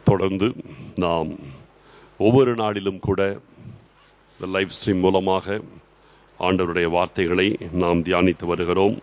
தொடர்ந்து நாம் ஒவ்வொரு நாளிலும் கூட இந்த லைவ் ஸ்ட்ரீம் மூலமாக ஆண்டவருடைய வார்த்தைகளை நாம் தியானித்து வருகிறோம்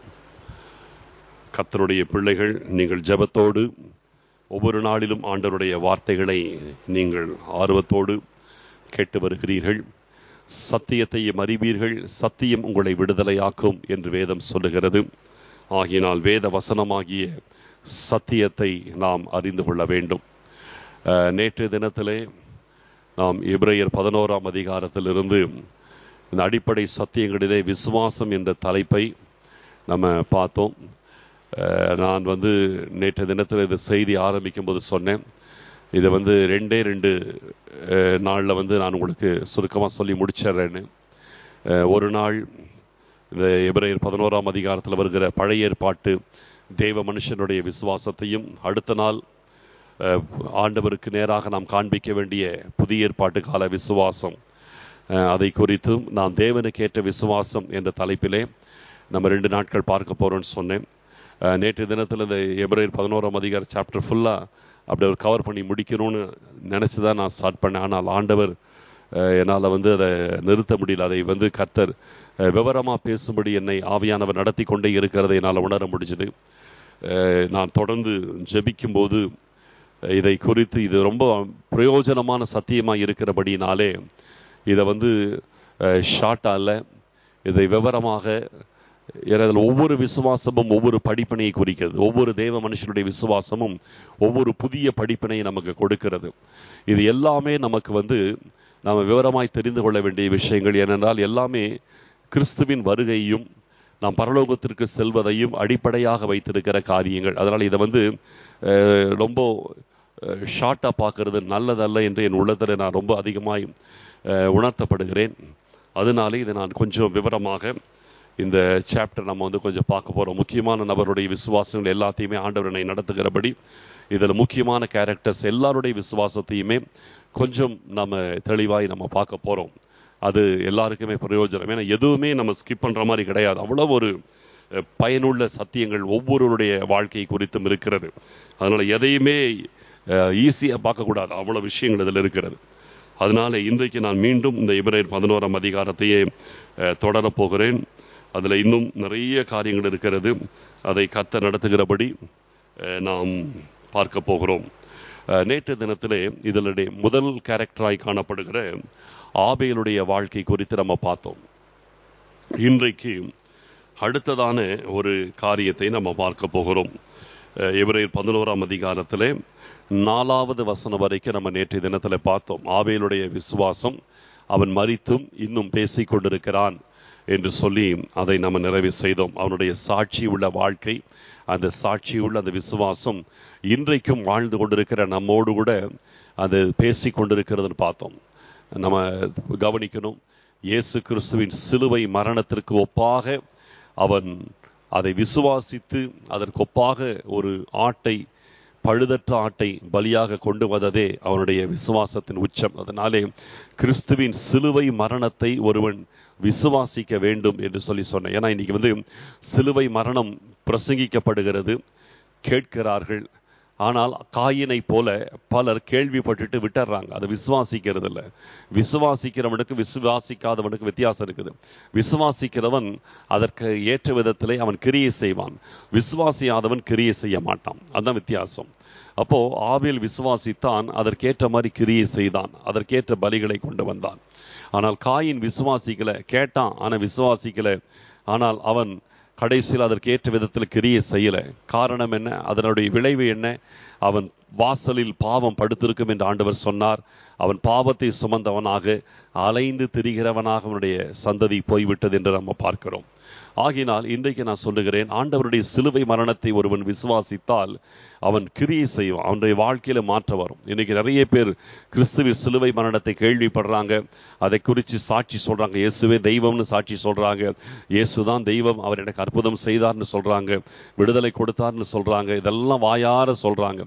கர்த்தருடைய பிள்ளைகள் நீங்கள் ஜெபத்தோடு ஒவ்வொரு நாளிலும் ஆண்டவருடைய வார்த்தைகளை நீங்கள் ஆர்வத்தோடு கேட்டு வருகிறீர்கள் சத்தியத்தையும் அறிவீர்கள் சத்தியம் உங்களை விடுதலையாக்கும் என்று வேதம் சொல்லுகிறது ஆகினால் வேத வசனமாகிய சத்தியத்தை நாம் அறிந்து கொள்ள வேண்டும் அஹ், நேற்றைய தினத்திலே நாம் எபிரேயர் பதினோராம் அதிகாரத்திலிருந்து இந்த அடிப்படை சத்தியங்களிலே விசுவாசம் என்ற தலைப்பை நம்ம பார்த்தோம் அஹ், நான் வந்து நேற்றைய தினத்தில் இந்த செய்தி ஆரம்பிக்கும் போது சொன்னேன் இதை வந்து ரெண்டே ரெண்டு நாளில் வந்து நான் உங்களுக்கு சுருக்கமாக சொல்லி முடிச்சிடுறேன்னு அஹ், ஒரு நாள் இந்த எபிரேயர் பதினோராம் அதிகாரத்தில் வருகிற பழைய ஏற்பாட்டு தேவ மனுஷனுடைய விசுவாசத்தையும் அடுத்த நாள் அஹ், ஆண்டவருக்கு நேராக நாம் காண்பிக்க வேண்டிய புதிய ஏற்பாட்டு கால விசுவாசம் அஹ், அதை குறித்தும் நாம் தேவனுக்கு ஏற்ற விசுவாசம் என்ற தலைப்பிலே நம்ம ரெண்டு நாட்கள் பார்க்க போறோம்னு சொன்னேன் அஹ், நேற்று தினத்தில் இந்த எபிரேயர் பதினோராம் அதிகார சாப்டர் ஃபுல்லாக அப்படி ஒரு கவர் பண்ணி முடிக்கணும்னு நினச்சி தான் நான் ஸ்டார்ட் பண்ணேன் ஆனால் ஆண்டவர் என்னால் வந்து அதை நிறுத்த முடியல அதை வந்து கர்த்தர் விவரமாக பேசும்படி என்னை ஆவியானவர் நடத்தி கொண்டே இருக்கிறதை என்னால் உணர முடிஞ்சது நான் தொடர்ந்து ஜெபிக்கும்போது இதை குறித்து இது ரொம்ப பிரயோஜனமான சத்தியமாக இருக்கிறபடினாலே இதை வந்து ஷார்ட்டாக இல்லை இதை விவரமாக ஏன்னா இதில் ஒவ்வொரு விசுவாசமும் ஒவ்வொரு படிப்பினையை குறிக்கிறது ஒவ்வொரு தேவ மனுஷனுடைய விசுவாசமும் ஒவ்வொரு புதிய படிப்பினையை நமக்கு கொடுக்கிறது இது எல்லாமே நமக்கு வந்து நாம் விவரமாய் தெரிந்து கொள்ள வேண்டிய விஷயங்கள் ஏனென்றால் எல்லாமே கிறிஸ்துவின் வருகையும் நாம் பரலோகத்திற்கு செல்வதையும் அடிப்படையாக வைத்திருக்கிற காரியங்கள் அதனால் இதை வந்து அஹ், ரொம்ப ஷார்ட்டாக பார்க்கறது நல்லதல்ல என்று என் உள்ளத்தில் நான் ரொம்ப அதிகமாய் அஹ், உணர்த்தப்படுகிறேன் அதனாலே இதை நான் கொஞ்சம் விவரமாக இந்த சாப்டர் நம்ம வந்து கொஞ்சம் பார்க்க போகிறோம் முக்கியமான நபருடைய விசுவாசங்கள் எல்லாத்தையுமே ஆண்டவரனை நடத்துகிறபடி இதில் முக்கியமான கேரக்டர்ஸ் எல்லாருடைய விசுவாசத்தையுமே கொஞ்சம் நம்ம தெளிவாய் நம்ம பார்க்க போகிறோம் அது எல்லாருக்குமே பிரயோஜனம் ஏன்னா எதுவுமே நம்ம ஸ்கிப் பண்ணுற மாதிரி கிடையாது அவ்வளோ ஒரு அஹ், பயனுள்ள சத்தியங்கள் ஒவ்வொருவருடைய வாழ்க்கை குறித்தும் இருக்கிறது அதனால் எதையுமே ஈஸியாக பார்க்கக்கூடாது அவ்வளோ விஷயங்கள் இதில் இருக்கிறது அதனால இன்றைக்கு நான் மீண்டும் இந்த இப்ரேயர் பதினோராம் அதிகாரத்தையே அஹ், தொடரப் போகிறேன் அதில் இன்னும் நிறைய காரியங்கள் இருக்கிறது அதை கத்த நடத்துகிறபடி அஹ், நாம் பார்க்க போகிறோம் அஹ், நேற்று தினத்திலே இதனுடைய முதல் கேரக்டராய் காணப்படுகிற ஆபேலுடைய வாழ்க்கை குறித்து நம்ம பார்த்தோம் இன்றைக்கு அடுத்ததான ஒரு காரியத்தை நம்ம பார்க்க போகிறோம் அஹ், எபிரேயர் பதினோராம் அதிகாரத்திலே நாலாவது வசனம் வரைக்கும் நம்ம நேற்றைய தினத்தில் பார்த்தோம் ஆபேலுடைய விசுவாசம் அவன் மரித்தும் இன்னும் பேசிக் கொண்டிருக்கிறான் என்று சொல்லி அதை நம்ம நிறைவு செய்தோம் அவனுடைய சாட்சி உள்ள வாழ்க்கை அந்த சாட்சி உள்ள அந்த விசுவாசம் இன்றைக்கும் வாழ்ந்து கொண்டிருக்கிற நம்மோடு கூட அது பேசி கொண்டிருக்கிறதுன்னு பார்த்தோம் நம்ம கவனிக்கணும் இயேசு கிறிஸ்துவின் சிலுவை மரணத்திற்கு ஒப்பாக அவன் அதை விசுவாசித்து அதற்கு ஒப்பாக ஒரு ஆட்டை பழுதற்ற ஆட்டை பலியாக கொண்டு வந்ததே அவனுடைய விசுவாசத்தின் உச்சம் அதனாலே கிறிஸ்துவின் சிலுவை மரணத்தை ஒருவன் விசுவாசிக்க வேண்டும் என்று சொல்லி சொன்னேன் ஏன்னா இன்னைக்கு வந்து சிலுவை மரணம் பிரசங்கிக்கப்படுகிறது கேட்கிறார்கள் ஆனால் காயினை போல பலர் கேள்விப்பட்டுட்டு விட்டுறாங்க அதை விசுவாசிக்கிறது இல்லை விசுவாசிக்கிறவனுக்கு விசுவாசிக்காதவனுக்கு வித்தியாசம் இருக்குது விசுவாசிக்கிறவன் அதற்கு ஏற்ற விதத்திலே அவன் கிரியை செய்வான் விசுவாசியாதவன் கிரியை செய்ய மாட்டான் அதுதான் வித்தியாசம் அப்போ ஆவேல் விசுவாசித்தான் அதற்கேற்ற மாதிரி கிரியை செய்தான் அதற்கேற்ற பலிகளை கொண்டு வந்தான் ஆனால் காயின் விசுவாசிக்கல கேட்டான் ஆனா விசுவாசிக்கல ஆனால் அவன் கடைசியில் அதற்கு ஏற்ற விதத்தில் கிரியை செய்யல காரணம் என்ன அதனுடைய விளைவு என்ன அவன் வாசலில் பாவம் படுத்திருக்கும் என்று ஆண்டவர் சொன்னார் அவன் பாவத்தை சுமந்தவனாக அலைந்து திரிகிறவனாக அவனுடைய சந்ததி போய்விட்டது என்று நம்ம பார்க்கிறோம் ஆகினால் இன்றைக்கு நான் சொல்லுகிறேன் ஆண்டவருடைய சிலுவை மரணத்தை ஒருவன் விசுவாசித்தால் அவன் கிரியை செய்வான் அவனுடைய வாழ்க்கையில மாற்றம் வரும் இன்னைக்கு நிறைய பேர் கிறிஸ்துவ சிலுவை மரணத்தை கேள்விப்படுறாங்க அதை குறித்து சாட்சி சொல்றாங்க இயேசுவே தெய்வம்னு சாட்சி சொல்றாங்க இயேசுதான் தெய்வம் அவர் எனக்கு அற்புதம் செய்தார்னு சொல்றாங்க விடுதலை கொடுத்தார்னு சொல்றாங்க இதெல்லாம் வாயார சொல்றாங்க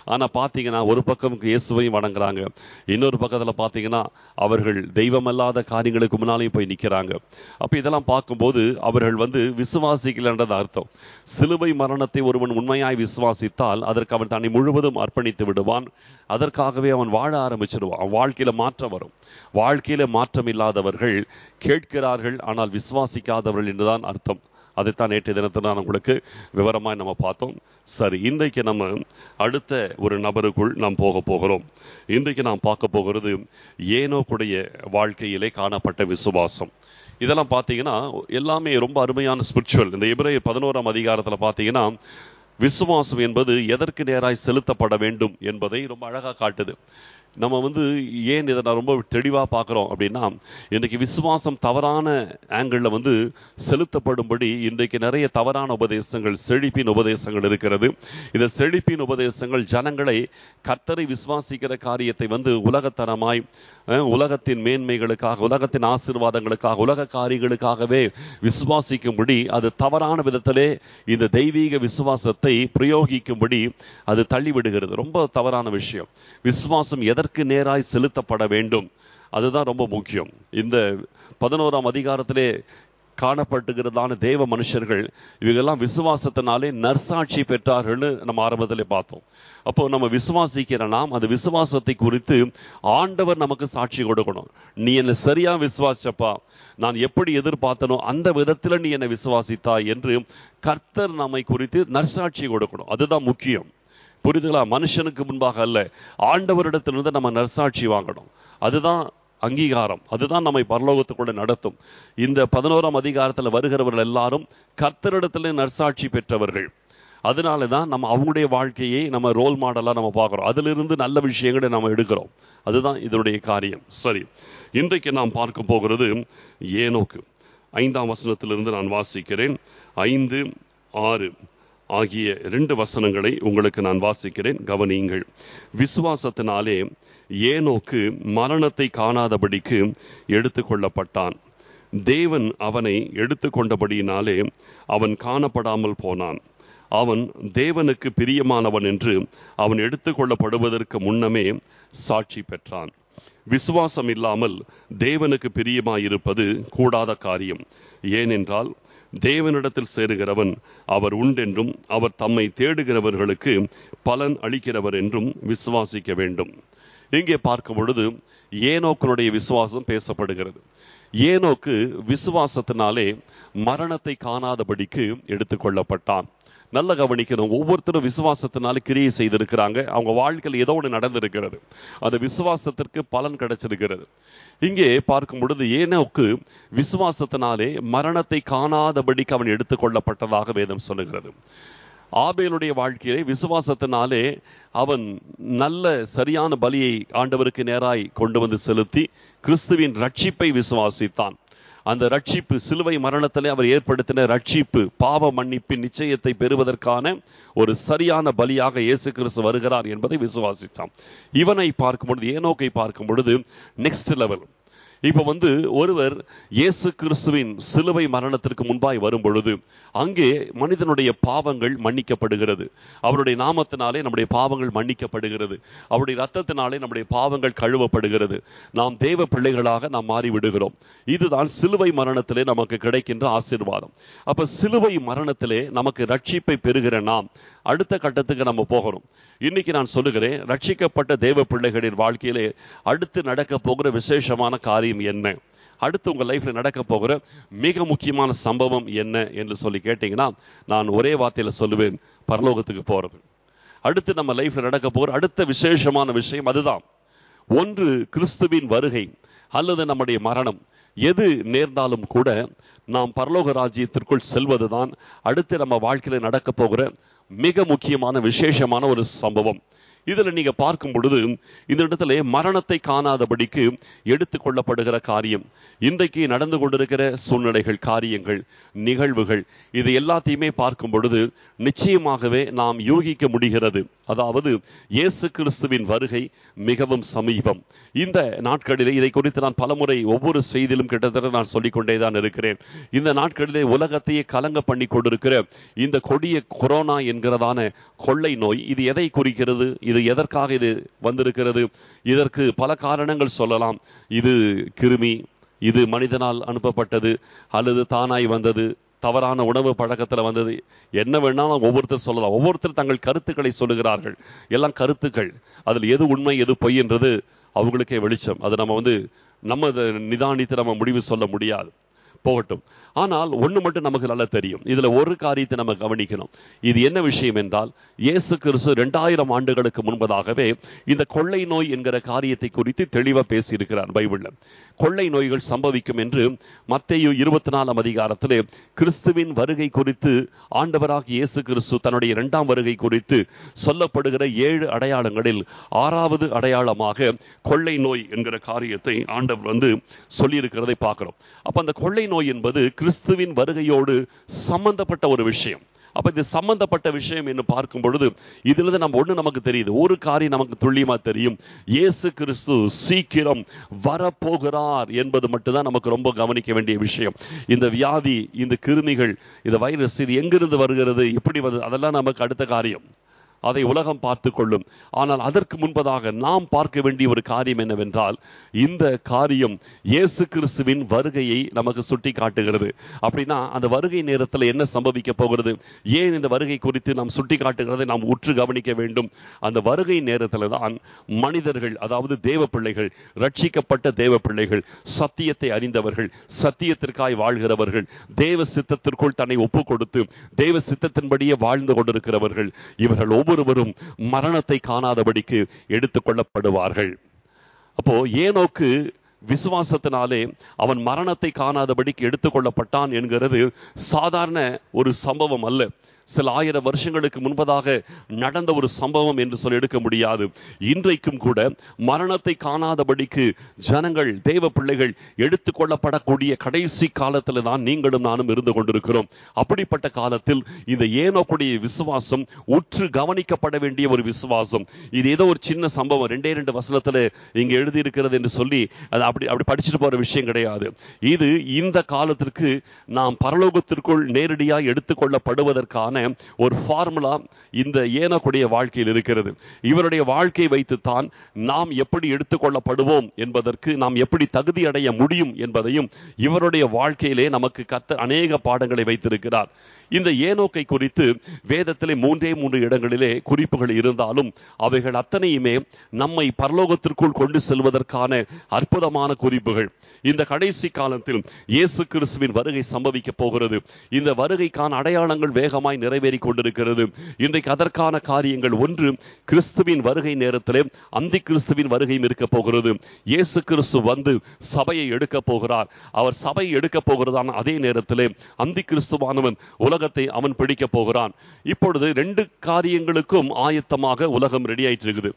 ஆனா பாத்தீங்கன்னா ஒரு பக்கம் இயேசுவையும் வணங்குறாங்க இன்னொரு பக்கத்துல பாத்தீங்கன்னா அவர்கள் தெய்வமல்லாத காரியங்களுக்கு முன்னாலேயும் போய் நிக்கிறாங்க அப்ப இதெல்லாம் பார்க்கும்போது அவர்கள் வந்து விசுவாசிக்கலன்றது அர்த்தம் சிலுவை மரணத்தை ஒருவன் உண்மையாய் விசுவாசித்தால் அதற்கு அவன் தன்னை முழுவதும் அர்ப்பணித்து விடுவான் அதற்காகவே அவன் வாழ ஆரம்பிச்சிடுவான் அவன் வாழ்க்கையில மாற்றம் வரும் வாழ்க்கையில மாற்றம் இல்லாதவர்கள் கேட்கிறார்கள் ஆனால் விசுவாசிக்காதவர்கள் என்றுதான் அர்த்தம் அதைத்தான் நேற்று தினத்தில் நான் உங்களுக்கு விவரமாய் நம்ம பார்த்தோம் சரி இன்றைக்கு நம்ம அடுத்த ஒரு நபருக்குள் நாம் போக போகிறோம் இன்றைக்கு நாம் பார்க்க போகிறது ஏனோக்குடைய வாழ்க்கையிலே காணப்பட்ட விசுவாசம் இதெல்லாம் பார்த்தீங்கன்னா எல்லாமே ரொம்ப அருமையான ஸ்பிரிச்சுவல் இந்த இப்ரேயர் பதினோராம் அதிகாரத்தில் பார்த்தீங்கன்னா விசுவாசம் என்பது எதற்கு நேராய் செலுத்தப்பட வேண்டும் என்பதை ரொம்ப அழகா காட்டுது நம்ம வந்து ஏன் இதை நான் ரொம்ப தெளிவாக பார்க்குறோம் அப்படின்னா இன்றைக்கு விசுவாசம் தவறான ஆங்கிளில் வந்து செலுத்தப்படும்படி இன்றைக்கு நிறைய தவறான உபதேசங்கள் செழிப்பின் உபதேசங்கள் இருக்கிறது இந்த செழிப்பின் உபதேசங்கள் ஜனங்களை கர்த்தரை விசுவாசிக்கிற காரியத்தை வந்து உலகத்தனமாய் அஹ், உலகத்தின் மேன்மைகளுக்காக உலகத்தின் ஆசீர்வாதங்களுக்காக உலக காரியங்களுக்காகவே விசுவாசிக்கும்படி அது தவறான விதத்திலே இந்த தெய்வீக விசுவாசத்தை பிரயோகிக்கும்படி அது தள்ளிவிடுகிறது ரொம்ப தவறான விஷயம் விசுவாசம் எதற்கு நேராய் செலுத்தப்பட வேண்டும் அதுதான் ரொம்ப முக்கியம் இந்த பதினோராம் அதிகாரத்திலே காணப்பட்டுகிறதான தேவ மனுஷர்கள் இவங்கெல்லாம் விசுவாசத்தினாலே நற்சாட்சி பெற்றார்கள்னு நம்ம ஆரம்பத்திலே பார்த்தோம் அப்போ நம்ம விசுவாசிக்கிற நாம் அந்த விசுவாசத்தை குறித்து ஆண்டவர் நமக்கு சாட்சி கொடுக்கணும் நீ என்னை சரியா விசுவாசிச்சப்பா நான் எப்படி எதிர்பார்த்தனோ அந்த விதத்துல நீ என்னை விசுவாசித்தாய் என்று கர்த்தர் நம்மை குறித்து நற்சாட்சி கொடுக்கணும் அதுதான் முக்கியம் புரிதுகளா மனுஷனுக்கு முன்பாக அல்ல ஆண்டவரிடத்திலிருந்து நம்ம நற்சாட்சி வாங்கணும் அதுதான் அங்கீகாரம் அதுதான் நம்மை பரலோகத்துக்குள்ள நடத்தும் இந்த பதினோராம் அதிகாரத்தில் வருகிறவர்கள் எல்லாரும் கர்த்தரிடத்துல நற்சாட்சி பெற்றவர்கள் அதனால தான் நம்ம அவங்களுடைய வாழ்க்கையை நம்ம ரோல் மாடலாக நம்ம பார்க்குறோம் அதிலிருந்து நல்ல விஷயங்களை நம்ம எடுக்கிறோம் அதுதான் இதனுடைய காரியம் சரி இன்றைக்கு நாம் பார்க்க போகிறது ஏனோக்கு ஐந்தாம் வசனத்திலிருந்து நான் வாசிக்கிறேன் ஐந்து ஆறு ஆகிய ரெண்டு வசனங்களை உங்களுக்கு நான் வாசிக்கிறேன் கவனியுங்கள் விசுவாசத்தினாலே ஏனோக்கு மரணத்தை காணாதபடிக்கு எடுத்துக்கொள்ளப்பட்டான் தேவன் அவனை எடுத்துக்கொண்டபடியினாலே அவன் காணப்படாமல் போனான் அவன் தேவனுக்கு பிரியமானவன் என்று அவன் எடுத்துக்கொள்ளப்படுவதற்கு முன்னமே சாட்சி பெற்றான் விசுவாசம் இல்லாமல் தேவனுக்கு பிரியமாயிருப்பது கூடாத காரியம் ஏனென்றால் தேவனிடத்தில் சேருகிறவன் அவர் உண்டென்றும் அவர் தம்மை தேடுகிறவர்களுக்கு பலன் அளிக்கிறவர் என்றும் விசுவாசிக்க வேண்டும் இங்கே பார்க்கும் பொழுது ஏனோக்கனுடைய விசுவாசம் பேசப்படுகிறது ஏனோக்கு விசுவாசத்தினாலே மரணத்தை காணாதபடிக்கு எடுத்துக்கொள்ளப்பட்டான் நல்ல கவனிக்கணும் ஒவ்வொருத்தரும் விசுவாசத்தினால கிரியை செய்திருக்கிறாங்க அவங்க வாழ்க்கையில் ஏதோ ஒன்று நடந்திருக்கிறது அந்த விசுவாசத்திற்கு பலன் கிடைச்சிருக்கிறது இங்கே பார்க்கும் பொழுது ஏனோக்கு விசுவாசத்தினாலே மரணத்தை காணாதபடிக்கு அவன் எடுத்துக்கொள்ளப்பட்டதாக வேதம் சொல்லுகிறது ஆபேலுடைய வாழ்க்கையிலே விசுவாசத்தினாலே அவன் நல்ல சரியான பலியை ஆண்டவருக்கு நேராய் கொண்டு வந்து செலுத்தி கிறிஸ்துவின் ரட்சிப்பை விசுவாசித்தான் அந்த ரட்சிப்பு சிலுவை மரணத்திலே அவர் ஏற்படுத்தின ரட்சிப்பு பாவ மன்னிப்பின் நிச்சயத்தை பெறுவதற்கான ஒரு சரியான பலியாக இயேசு கிறிஸ்து வருகிறார் என்பதை விசுவாசித்தான் இவனை பார்க்கும் பொழுது ஏனோக்கை பார்க்கும் பொழுது நெக்ஸ்ட் லெவல் இப்ப வந்து ஒருவர் இயேசு கிறிஸ்துவின் சிலுவை மரணத்திற்கு முன்பாய் வரும் பொழுது அங்கே மனிதனுடைய பாவங்கள் மன்னிக்கப்படுகிறது அவருடைய நாமத்தினாலே நம்முடைய பாவங்கள் மன்னிக்கப்படுகிறது அவருடைய ரத்தத்தினாலே நம்முடைய பாவங்கள் கழுவப்படுகிறது நாம் தேவ பிள்ளைகளாக நாம் மாறி விடுகிறோம் இதுதான் சிலுவை மரணத்திலே நமக்கு கிடைக்கின்ற ஆசீர்வாதம் அப்ப சிலுவை மரணத்திலே நமக்கு ரட்சிப்பை பெறுகிற நாம் அடுத்த கட்டத்துக்கு நம்ம போகிறோம் இன்னைக்கு நான் சொல்லுகிறேன் ரட்சிக்கப்பட்ட தேவ பிள்ளைகளின் வாழ்க்கையிலே அடுத்து நடக்க போகிற விசேஷமான காரியம் என்ன அடுத்து உங்க லைஃப்ல நடக்க போகிற மிக முக்கியமான சம்பவம் என்ன என்று சொல்லி கேட்டீங்கன்னா நான் ஒரே வார்த்தையில சொல்லுவேன் பரலோகத்துக்கு போறது அடுத்து நம்ம லைஃப்ல நடக்க போகிற அடுத்த விசேஷமான விஷயம் அதுதான் ஒன்று கிறிஸ்துவின் வருகை அல்லது நம்முடைய மரணம் எது நேர்ந்தாலும் கூட நாம் பரலோக ராஜ்யத்திற்குள் செல்வதுதான் அடுத்து நம்ம வாழ்க்கையில நடக்க போகிற மிக முக்கியமான விசேஷமான ஒரு சம்பவம் இதுல நீங்க பார்க்கும் பொழுது இந்த இடத்துல மரணத்தை காணாதபடிக்கு எடுத்துக்கொள்ளப்படுகிற காரியம் இன்றைக்கு நடந்து கொண்டிருக்கிற சூழ்நிலைகள் காரியங்கள் நிகழ்வுகள் இது எல்லாத்தையுமே பார்க்கும் பொழுது நிச்சயமாகவே நாம் யூகிக்க முடிகிறது அதாவது இயேசு கிறிஸ்துவின் வருகை மிகவும் சமீபம் இந்த நாட்களிலே இதை குறித்து நான் பலமுறை ஒவ்வொரு செய்தியிலும் கிட்டத்தட்ட நான் சொல்லிக்கொண்டே தான் இருக்கிறேன் இந்த நாட்களிலே உலகத்தையே கலங்க பண்ணி கொண்டிருக்கிற இந்த கொடிய கொரோனா என்கிறதான கொள்ளை நோய் இது எதை குறிக்கிறது இது எதற்காக இது வந்திருக்கிறது இதற்கு பல காரணங்கள் சொல்லலாம் இது கிருமி இது மனிதனால் அனுப்பப்பட்டது அல்லது தானாய் வந்தது தவறான உணவு பழக்கத்துல வந்தது என்ன வேணாலும் ஒவ்வொருத்தர் சொல்லலாம் ஒவ்வொருத்தர் தங்கள் கருத்துக்களை சொல்லுகிறார்கள் எல்லாம் கருத்துக்கள் அதில் எது உண்மை எது பொய் என்றது அவங்களுக்கே வெளிச்சம் அது நம்ம வந்து நம்ம அதை நிதானித்து நம்ம முடிவு சொல்ல முடியாது போகட்டும் ஆனால் ஒண்ணு மட்டும் நமக்கு நல்லா தெரியும் இதுல ஒரு காரியத்தை நம்ம கவனிக்கணும் இது என்ன விஷயம் என்றால் இயேசு கிறிஸ்து ரெண்டாயிரம் ஆண்டுகளுக்கு முன்பதாகவே இந்த கொள்ளை நோய் என்கிற காரியத்தை குறித்து தெளிவா பேசியிருக்கிறார் பைபிள்ல கொள்ளை நோய்கள் சம்பவிக்கும் என்று மத்தேயு இருபத்தி நாலாம் அதிகாரத்திலே கிறிஸ்துவின் வருகை குறித்து ஆண்டவராக இயேசு கிறிஸ்து தன்னுடைய இரண்டாம் வருகை குறித்து சொல்லப்படுகிற ஏழு அடையாளங்களில் ஆறாவது அடையாளமாக கொள்ளை நோய் என்கிற காரியத்தை ஆண்டவர் வந்து சொல்லியிருக்கிறதை பார்க்கிறோம் அப்ப அந்த கொள்ளை நோய் என்பது கிறிஸ்துவின் வருகையோடு சம்பந்தப்பட்ட ஒரு விஷயம் அப்ப இது சம்பந்தப்பட்ட விஷயம் என்று பார்க்கும் பொழுது இதுல இருந்து நம்ம ஒண்ணு நமக்கு தெரியுது ஒரு காரியம் நமக்கு துல்லியமா தெரியும் இயேசு கிறிஸ்து சீக்கிரம் வரப்போகிறார் என்பது மட்டும்தான் நமக்கு ரொம்ப கவனிக்க வேண்டிய விஷயம் இந்த வியாதி இந்த கிருமிகள் இந்த வைரஸ் இது எங்கிருந்து வருகிறது எப்படி வருது அதெல்லாம் நமக்கு அடுத்த காரியம் அதை உலகம் பார்த்து கொள்ளும் ஆனால் அதற்கு முன்பதாக நாம் பார்க்க வேண்டிய ஒரு காரியம் என்னவென்றால் இந்த காரியம் இயேசு கிறிஸ்துவின் வருகையை நமக்கு சுட்டி காட்டுகிறது அப்படின்னா அந்த வருகை நேரத்தில் என்ன சம்பவிக்க போகிறது ஏன் இந்த வருகை குறித்து நாம் சுட்டி காட்டுகிறதை நாம் உற்று கவனிக்க வேண்டும் அந்த வருகை நேரத்தில் தான் மனிதர்கள் அதாவது தேவ பிள்ளைகள் ரட்சிக்கப்பட்ட தேவ பிள்ளைகள் சத்தியத்தை அறிந்தவர்கள் சத்தியத்திற்காய் வாழ்கிறவர்கள் தேவ சித்தத்திற்குள் தன்னை ஒப்பு கொடுத்து தேவ சித்தத்தின்படியே வாழ்ந்து கொண்டிருக்கிறவர்கள் இவர்கள் ஒவ்வொருவரும் மரணத்தை காணாதபடிக்கு எடுத்துக் கொள்ளப்படுவார்கள் அப்போ ஏனோக்கு விசுவாசத்தினாலே அவன் மரணத்தை காணாதபடிக்கு எடுத்துக்கொள்ளப்பட்டான் என்கிறது சாதாரண ஒரு சம்பவம் அல்ல சில ஆயிரம் வருஷங்களுக்கு முன்பதாக நடந்த ஒரு சம்பவம் என்று சொல்லி எடுக்க முடியாது இன்றைக்கும் கூட மரணத்தை காணாதபடிக்கு ஜனங்கள் தேவ பிள்ளைகள் எடுத்துக்கொள்ளப்படக்கூடிய கடைசி காலத்தில் தான் நீங்களும் நானும் இருந்து கொண்டிருக்கிறோம் அப்படிப்பட்ட காலத்தில் இந்த ஏனோக்குடைய விசுவாசம் உற்று கவனிக்கப்பட வேண்டிய ஒரு விசுவாசம் இது ஏதோ ஒரு சின்ன சம்பவம் ரெண்டே ரெண்டு வசனத்துல இங்க எழுதி இருக்கிறது என்று சொல்லி அது அப்படி அப்படி படிச்சுட்டு போற விஷயம் கிடையாது இது இந்த காலத்திற்கு நாம் பரலோகத்திற்குள் நேரடியாக எடுத்துக்கொள்ளப்படுவதற்கான ஒரு ஃபார்முலா இந்த ஏனக்குடைய வாழ்க்கையில் இருக்கிறது இவருடைய வாழ்க்கை வைத்துத்தான் நாம் எப்படி எடுத்துக்கொள்ளப்படுவோம் என்பதற்கு நாம் எப்படி தகுதி அடைய முடியும் என்பதையும் இவருடைய வாழ்க்கையிலே நமக்கு கத்த அநேக பாடங்களை வைத்திருக்கிறார் இந்த ஏனோக்கை குறித்து வேதத்திலே மூன்றே மூன்று இடங்களிலே குறிப்புகள் இருந்தாலும் அவைகள் அத்தனையுமே நம்மை பரலோகத்திற்குள் கொண்டு செல்வதற்கான அற்புதமான குறிப்புகள் இந்த கடைசி காலத்தில் இயேசு கிறிஸ்துவின் வருகை சம்பவிக்க போகிறது இந்த வருகைக்கான அடையாளங்கள் வேகமாய் நிறைவேறி கொண்டிருக்கிறது இன்றைக்கு அதற்கான காரியங்கள் ஒன்று கிறிஸ்துவின் வருகை நேரத்திலே அந்தி கிறிஸ்துவின் வருகையும் இருக்க போகிறது இயேசு கிறிஸ்து வந்து சபையை எடுக்க போகிறார் அவர் சபையை எடுக்க போகிறதான அதே நேரத்திலே அந்தி கிறிஸ்துவானவன் உலகத்தை அவன் பிடிக்க போகிறான் இப்பொழுது ரெண்டு காரியங்களுக்கும் ஆயத்தமாக உலகம் ரெடி ஆயிட்டு இருக்குது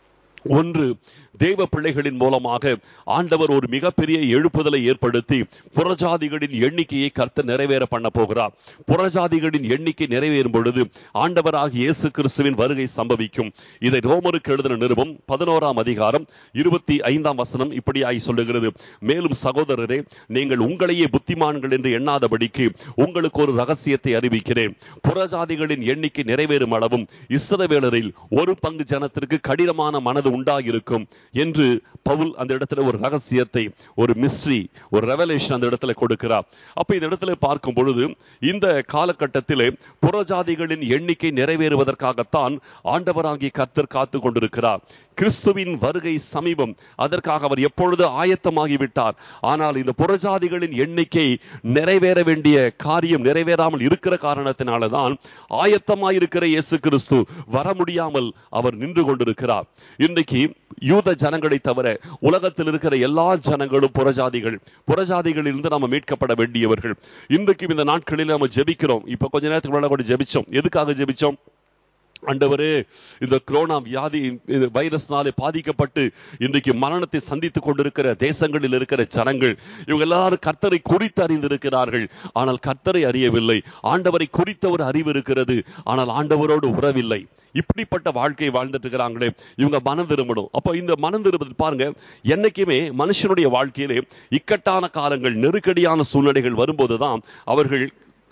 ஒன்று தேவ பிள்ளைகளின் மூலமாக ஆண்டவர் ஒரு மிகப்பெரிய எழுப்புதலை ஏற்படுத்தி புறஜாதிகளின் எண்ணிக்கையை கர்த்த நிறைவேற பண்ண போகிறார் புறஜாதிகளின் எண்ணிக்கை நிறைவேறும் பொழுது ஆண்டவராக இயேசு கிறிஸ்துவின் வருகை சம்பவிக்கும் இதை ரோமருக்கு எழுதின நிருபம் பதினோராம் அதிகாரம் இருபத்தி ஐந்தாம் வசனம் இப்படியாய் சொல்லுகிறது மேலும் சகோதரரே நீங்கள் உங்களையே புத்திமான்கள் என்று எண்ணாதபடிக்கு உங்களுக்கு ஒரு ரகசியத்தை அறிவிக்கிறேன் புறஜாதிகளின் எண்ணிக்கை நிறைவேறும் அளவும் இஸ்ரவேலரில் ஒரு பங்கு ஜனத்திற்கு கடினமான மனது உண்டாகிருக்கும் என்று பவுல் அந்த இடத்துல ஒரு ரகசியத்தை ஒரு மிஸ்ட்ரி ஒரு ரெவலேஷன் அந்த இடத்துல கொடுக்கிறார் அப்ப இந்த இடத்துல பார்க்கும் பொழுது இந்த காலகட்டத்திலே புறஜாதிகளின் எண்ணிக்கை நிறைவேறுவதற்காகத்தான் ஆண்டவராகிய கர்த்தர் காத்து கொண்டிருக்கிறார் கிறிஸ்துவின் வருகை சமீபம் அதற்காக அவர் எப்பொழுது ஆயத்தமாகிவிட்டார் ஆனால் இந்த புறஜாதிகளின் எண்ணிக்கை நிறைவேற வேண்டிய காரியம் நிறைவேறாமல் இருக்கிற காரணத்தினாலதான் ஆயத்தமாயிருக்கிற இயேசு கிறிஸ்து வர முடியாமல் அவர் நின்று கொண்டிருக்கிறார் இன்றைக்கு யூத ஜனங்களை தவிர உலகத்தில் இருக்கிற எல்லா ஜனங்களும் புறஜாதிகள் புறஜாதிகளில் இருந்து நாம மீட்கப்பட வேண்டியவர்கள் இன்றைக்கும் இந்த நாட்களில் நம்ம ஜெபிக்கிறோம் இப்ப கொஞ்ச நேரத்துக்கு முன்னாடி கூட ஜெபிச்சோம் எதுக்காக ஜெபிச்சோம் ஆண்டவரே இந்த கொரோனா வியாதி இந்த வைரஸ்னாலே பாதிக்கப்பட்டு இன்றைக்கு மரணத்தை சந்தித்துக் கொண்டிருக்கிற தேசங்களில் இருக்கிற ஜனங்கள் இவங்க எல்லாரும் கர்த்தரை குறித்து அறிந்திருக்கிறார்கள் ஆனால் கர்த்தரை அறியவில்லை ஆண்டவரை குறித்த ஒரு அறிவு இருக்கிறது ஆனால் ஆண்டவரோடு உறவில்லை இப்படிப்பட்ட வாழ்க்கை வாழ்ந்துட்டு இருக்கிறாங்களே இவங்க மனம் திரும்பணும் அப்போ இந்த மனம் திரும்பது பாருங்க என்னைக்குமே மனுஷனுடைய வாழ்க்கையிலே இக்கட்டான காலங்கள் நெருக்கடியான சூழ்நிலைகள் வரும்போதுதான் அவர்கள்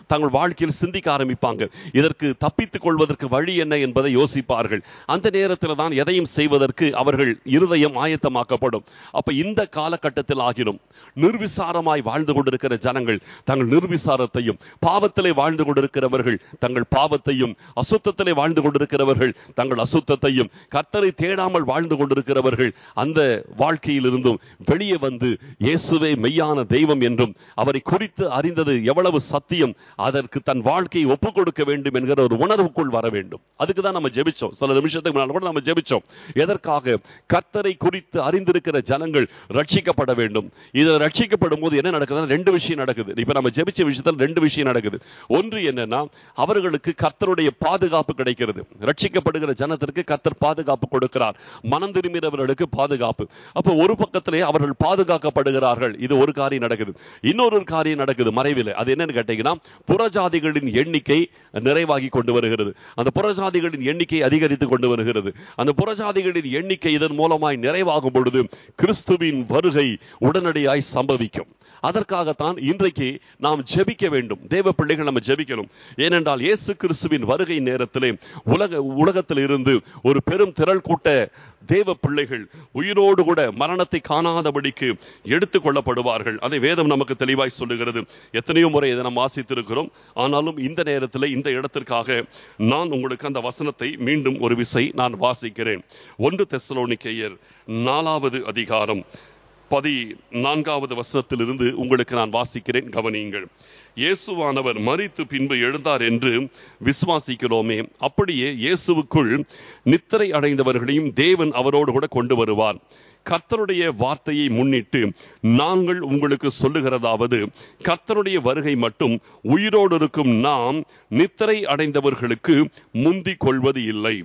தங்கள் வாழ்க்கையில் சிந்திக்க ஆரம்பிப்பாங்க இதற்கு தப்பித்துக் கொள்வதற்கு வழி என்ன என்பதை யோசிப்பார்கள் அந்த நேரத்தில் தான் எதையும் செய்வதற்கு அவர்கள் இருதயம் ஆயத்தமாக்கப்படும் அப்ப இந்த காலகட்டத்தில் ஆகிலும் நிர்விசாரமாய் வாழ்ந்து கொண்டிருக்கிற ஜனங்கள் தங்கள் நிர்விசாரத்தையும் பாவத்திலே வாழ்ந்து கொண்டிருக்கிறவர்கள் தங்கள் பாவத்தையும் அசுத்தத்திலே வாழ்ந்து கொண்டிருக்கிறவர்கள் தங்கள் அசுத்தத்தையும் கர்த்தரை தேடாமல் வாழ்ந்து கொண்டிருக்கிறவர்கள் அந்த வாழ்க்கையிலிருந்தும் வெளியே வந்து இயேசுவே மெய்யான தெய்வம் என்றும் அவரை குறித்து அறிந்தது எவ்வளவு சத்தியம் அதற்கு தன் வாழ்க்கையை ஒப்புக் கொடுக்க வேண்டும் என்கிற ஒரு உணர்வுக்குள் வர வேண்டும் அதுக்கு தான் நம்ம ஜெபிச்சோம் சில நிமிஷத்துக்கு முன்னாடி கூட நம்ம ஜெபிச்சோம் எதற்காக கர்த்தரை குறித்து அறிந்திருக்கிற ஜனங்கள் ரட்சிக்கப்பட வேண்டும் இது ரட்சிக்கப்படும் போது என்ன நடக்குதுன்னா ரெண்டு விஷயம் நடக்குது இப்ப நம்ம ஜெபிச்ச விஷயத்தில் ரெண்டு விஷயம் நடக்குது ஒன்று என்னன்னா அவர்களுக்கு கர்த்தருடைய பாதுகாப்பு கிடைக்கிறது ரட்சிக்கப்படுகிற ஜனத்திற்கு கர்த்தர் பாதுகாப்பு கொடுக்கிறார் மனம் திரும்பினவர்களுக்கு பாதுகாப்பு அப்ப ஒரு பக்கத்திலே அவர்கள் பாதுகாக்கப்படுகிறார்கள் இது ஒரு காரியம் நடக்குது இன்னொரு காரியம் நடக்குது மறைவில் அது என்னன்னு கேட்டீங்கன்னா புறஜாதிகளின் எண்ணிக்கை நிறைவாகி கொண்டு வருகிறது அந்த புறஜாதிகளின் எண்ணிக்கை அதிகரித்து கொண்டு வருகிறது அந்த புறஜாதிகளின் எண்ணிக்கை இதன் மூலமாய் நிறைவாகும் பொழுது கிறிஸ்துவின் வருகை உடனடியாய் சம்பவிக்கும் அதற்காகத்தான் இன்றைக்கு நாம் ஜெபிக்க வேண்டும் தேவ பிள்ளைகள் நம்ம ஜெபிக்கணும் ஏனென்றால் இயேசு கிறிஸ்துவின் வருகை நேரத்திலே உலக உலகத்தில் இருந்து ஒரு பெரும் திரள் கூட்ட தேவ பிள்ளைகள் உயிரோடு கூட மரணத்தை காணாதபடிக்கு எடுத்துக் கொள்ளப்படுவார்கள் அதை வேதம் நமக்கு தெளிவாய் சொல்லுகிறது எத்தனையோ முறை இதை நாம் வாசித்திருக்கிறோம் ஆனாலும் இந்த நேரத்தில் இந்த இடத்திற்காக நான் உங்களுக்கு அந்த வசனத்தை மீண்டும் ஒரு விசை நான் வாசிக்கிறேன் ஒன்று தெசலோனிக்கேயர் நாலாவது அதிகாரம் பதி நான்காவது வசனத்திலிருந்து உங்களுக்கு நான் வாசிக்கிறேன் கவனியுங்கள் இயேசுவானவர் மரித்து பின்பு எழுந்தார் என்று விசுவாசிக்கிறோமே அப்படியே இயேசுவுக்குள் நித்திரை அடைந்தவர்களையும் தேவன் அவரோடு கூட கொண்டு வருவார் கர்த்தருடைய வார்த்தையை முன்னிட்டு நாங்கள் உங்களுக்கு சொல்லுகிறதாவது கர்த்தருடைய வருகை மட்டும் உயிரோடு இருக்கும் நாம் நித்திரை அடைந்தவர்களுக்கு முந்திக் கொள்வது இல்லை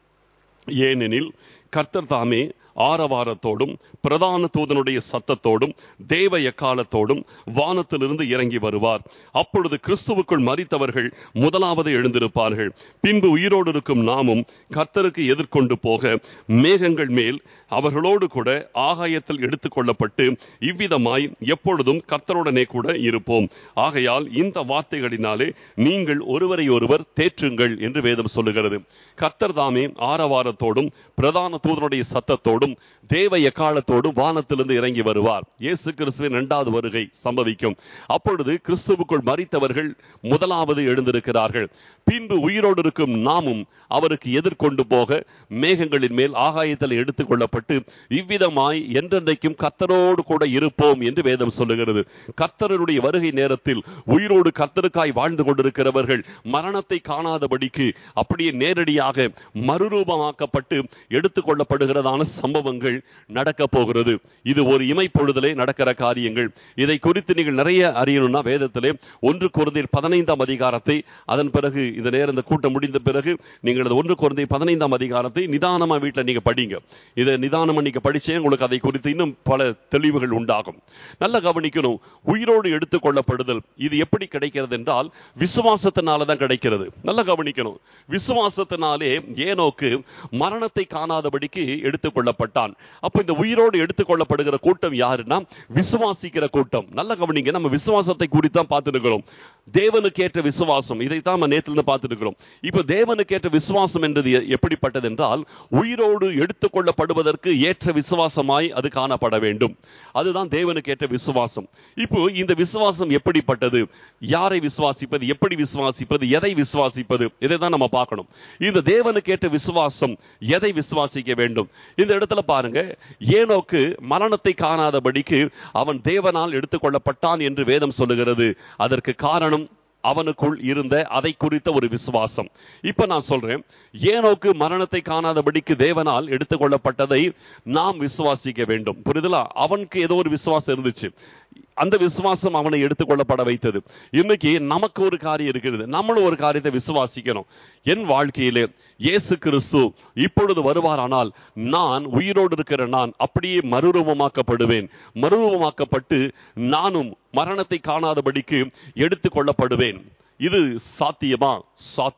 ஏனெனில் கர்த்தர் தாமே ஆரவாரத்தோடும் பிரதான தூதனுடைய சத்தத்தோடும் தேவ எக்காலத்தோடும் வானத்திலிருந்து இறங்கி வருவார் அப்பொழுது கிறிஸ்துவுக்குள் மறித்தவர்கள் முதலாவது எழுந்திருப்பார்கள் பின்பு உயிரோடு இருக்கும் நாமும் கர்த்தருக்கு எதிர்கொண்டு போக மேகங்கள் மேல் அவர்களோடு கூட ஆகாயத்தில் எடுத்துக்கொள்ளப்பட்டு இவ்விதமாய் எப்பொழுதும் கர்த்தருடனே கூட இருப்போம் ஆகையால் இந்த வார்த்தைகளினாலே நீங்கள் ஒருவரை ஒருவர் தேற்றுங்கள் என்று வேதம் சொல்லுகிறது கர்த்தர் தாமே ஆரவாரத்தோடும் பிரதான தூதனுடைய சத்தத்தோடும் தேவ எக்காலத்தோடும் வானத்திலிருந்து இறங்கி வருவார் இயேசு கிறிஸ்துவின் இரண்டாவது வருகை சம்பவிக்கும் அப்பொழுது கிறிஸ்துவுக்குள் மறித்தவர்கள் முதலாவது எழுந்திருக்கிறார்கள் பின்பு உயிரோடு இருக்கும் நாமும் அவருக்கு எதிர்கொண்டு போக மேகங்களின் மேல் ஆகாயத்தில் எடுத்துக் கொள்ளப்பட்டு இவ்விதமாய் என்றென்றைக்கும் கர்த்தரோடு கூட இருப்போம் என்று வேதம் சொல்லுகிறது கர்த்தருடைய வருகை நேரத்தில் உயிரோடு கர்த்தருக்காய் வாழ்ந்து கொண்டிருக்கிறவர்கள் மரணத்தை காணாதபடிக்கு அப்படியே நேரடியாக மறுரூபமாக்கப்பட்டு எடுத்துக் கொள்ளப்படுகிறதான சம்பவங்கள் நடக்க போகிறது இது ஒரு இமைப்பொழுதலே நடக்கிற காரியங்கள் இதை குறித்து நீங்கள் நிறைய அறியணும்னா வேதத்திலே ஒன்று குருந்தில் பதினைந்தாம் அதிகாரத்தை அதன் பிறகு இந்த நேரம் இந்த கூட்டம் முடிந்த பிறகு நீங்கள் அந்த ஒன்று குருந்தை பதினைந்தாம் அதிகாரத்தை நிதானமா வீட்டில் நீங்க படிங்க இதை நிதானமா நீங்க படிச்சே உங்களுக்கு அதை குறித்து இன்னும் பல தெளிவுகள் உண்டாகும் நல்ல கவனிக்கணும் உயிரோடு எடுத்துக் கொள்ளப்படுதல் இது எப்படி கிடைக்கிறது என்றால் விசுவாசத்தினால தான் கிடைக்கிறது நல்ல கவனிக்கணும் விசுவாசத்தினாலே ஏனோக்கு மரணத்தை காணாதபடிக்கு எடுத்துக் கொள்ளப்பட்டான் அப்ப இந்த உயிரோடு எடுத்துக் கொள்ளப்படுகிற கூட்டம் யாருன்னா விசுவாசிக்கிற கூட்டம் நல்ல கவனிங்க நம்ம விசுவாசத்தை குறித்து தான் பார்த்துருக்கிறோம் தேவனுக்கு ஏற்ற விசுவாசம் இதைத்தான் நம்ம நேத்துல இருந்து பார்த்துருக்கிறோம் இப்ப தேவனுக்கு ஏற்ற விசுவாசம் என்றது எ- எப்படிப்பட்டது என்றால் உயிரோடு எடுத்துக் கொள்ளப்படுவதற்கு ஏற்ற விசுவாசமாய் அது காணப்பட வேண்டும் அதுதான் தேவனுக்கு ஏற்ற விசுவாசம் இப்போ இந்த விசுவாசம் எப்படிப்பட்டது யாரை விசுவாசிப்பது எப்படி விசுவாசிப்பது எதை விசுவாசிப்பது இதை தான் நம்ம பார்க்கணும் இந்த தேவனுக்கு ஏற்ற விசுவாசம் எதை விசுவாசிக்க வேண்டும் இந்த இடத்துல பாருங்க ஏனோக்கு மரணத்தை காணாதபடிக்கு அவன் தேவனால் எடுத்துக்கொள்ளப்பட்டான் என்று வேதம் சொல்லுகிறது அதற்கு காரணம் அவனுக்குள் இருந்த அதை குறித்த ஒரு விசுவாசம் இப்ப நான் சொல்றேன் ஏனோக்கு மரணத்தை காணாதபடிக்கு தேவனால் எடுத்துக்கொள்ளப்பட்டதை நாம் விசுவாசிக்க வேண்டும் புரியுதுல அவனுக்கு ஏதோ ஒரு விசுவாசம் இருந்துச்சு அந்த விசுவாசம் அவனை எடுத்துக்கொள்ளப்பட வைத்தது இன்னைக்கு நமக்கு ஒரு காரியம் இருக்கிறது நம்மளும் ஒரு காரியத்தை விசுவாசிக்கணும் என் வாழ்க்கையிலே இயேசு கிறிஸ்து இப்பொழுது வருவாரானால் நான் உயிரோடு இருக்கிற நான் அப்படியே மறுரூபமாக்கப்படுவேன் மறுரூபமாக்கப்பட்டு நானும் மரணத்தை காணாதபடிக்கு எடுத்துக் கொள்ளப்படுவேன் இது சாத்தியமா சாத்தியம்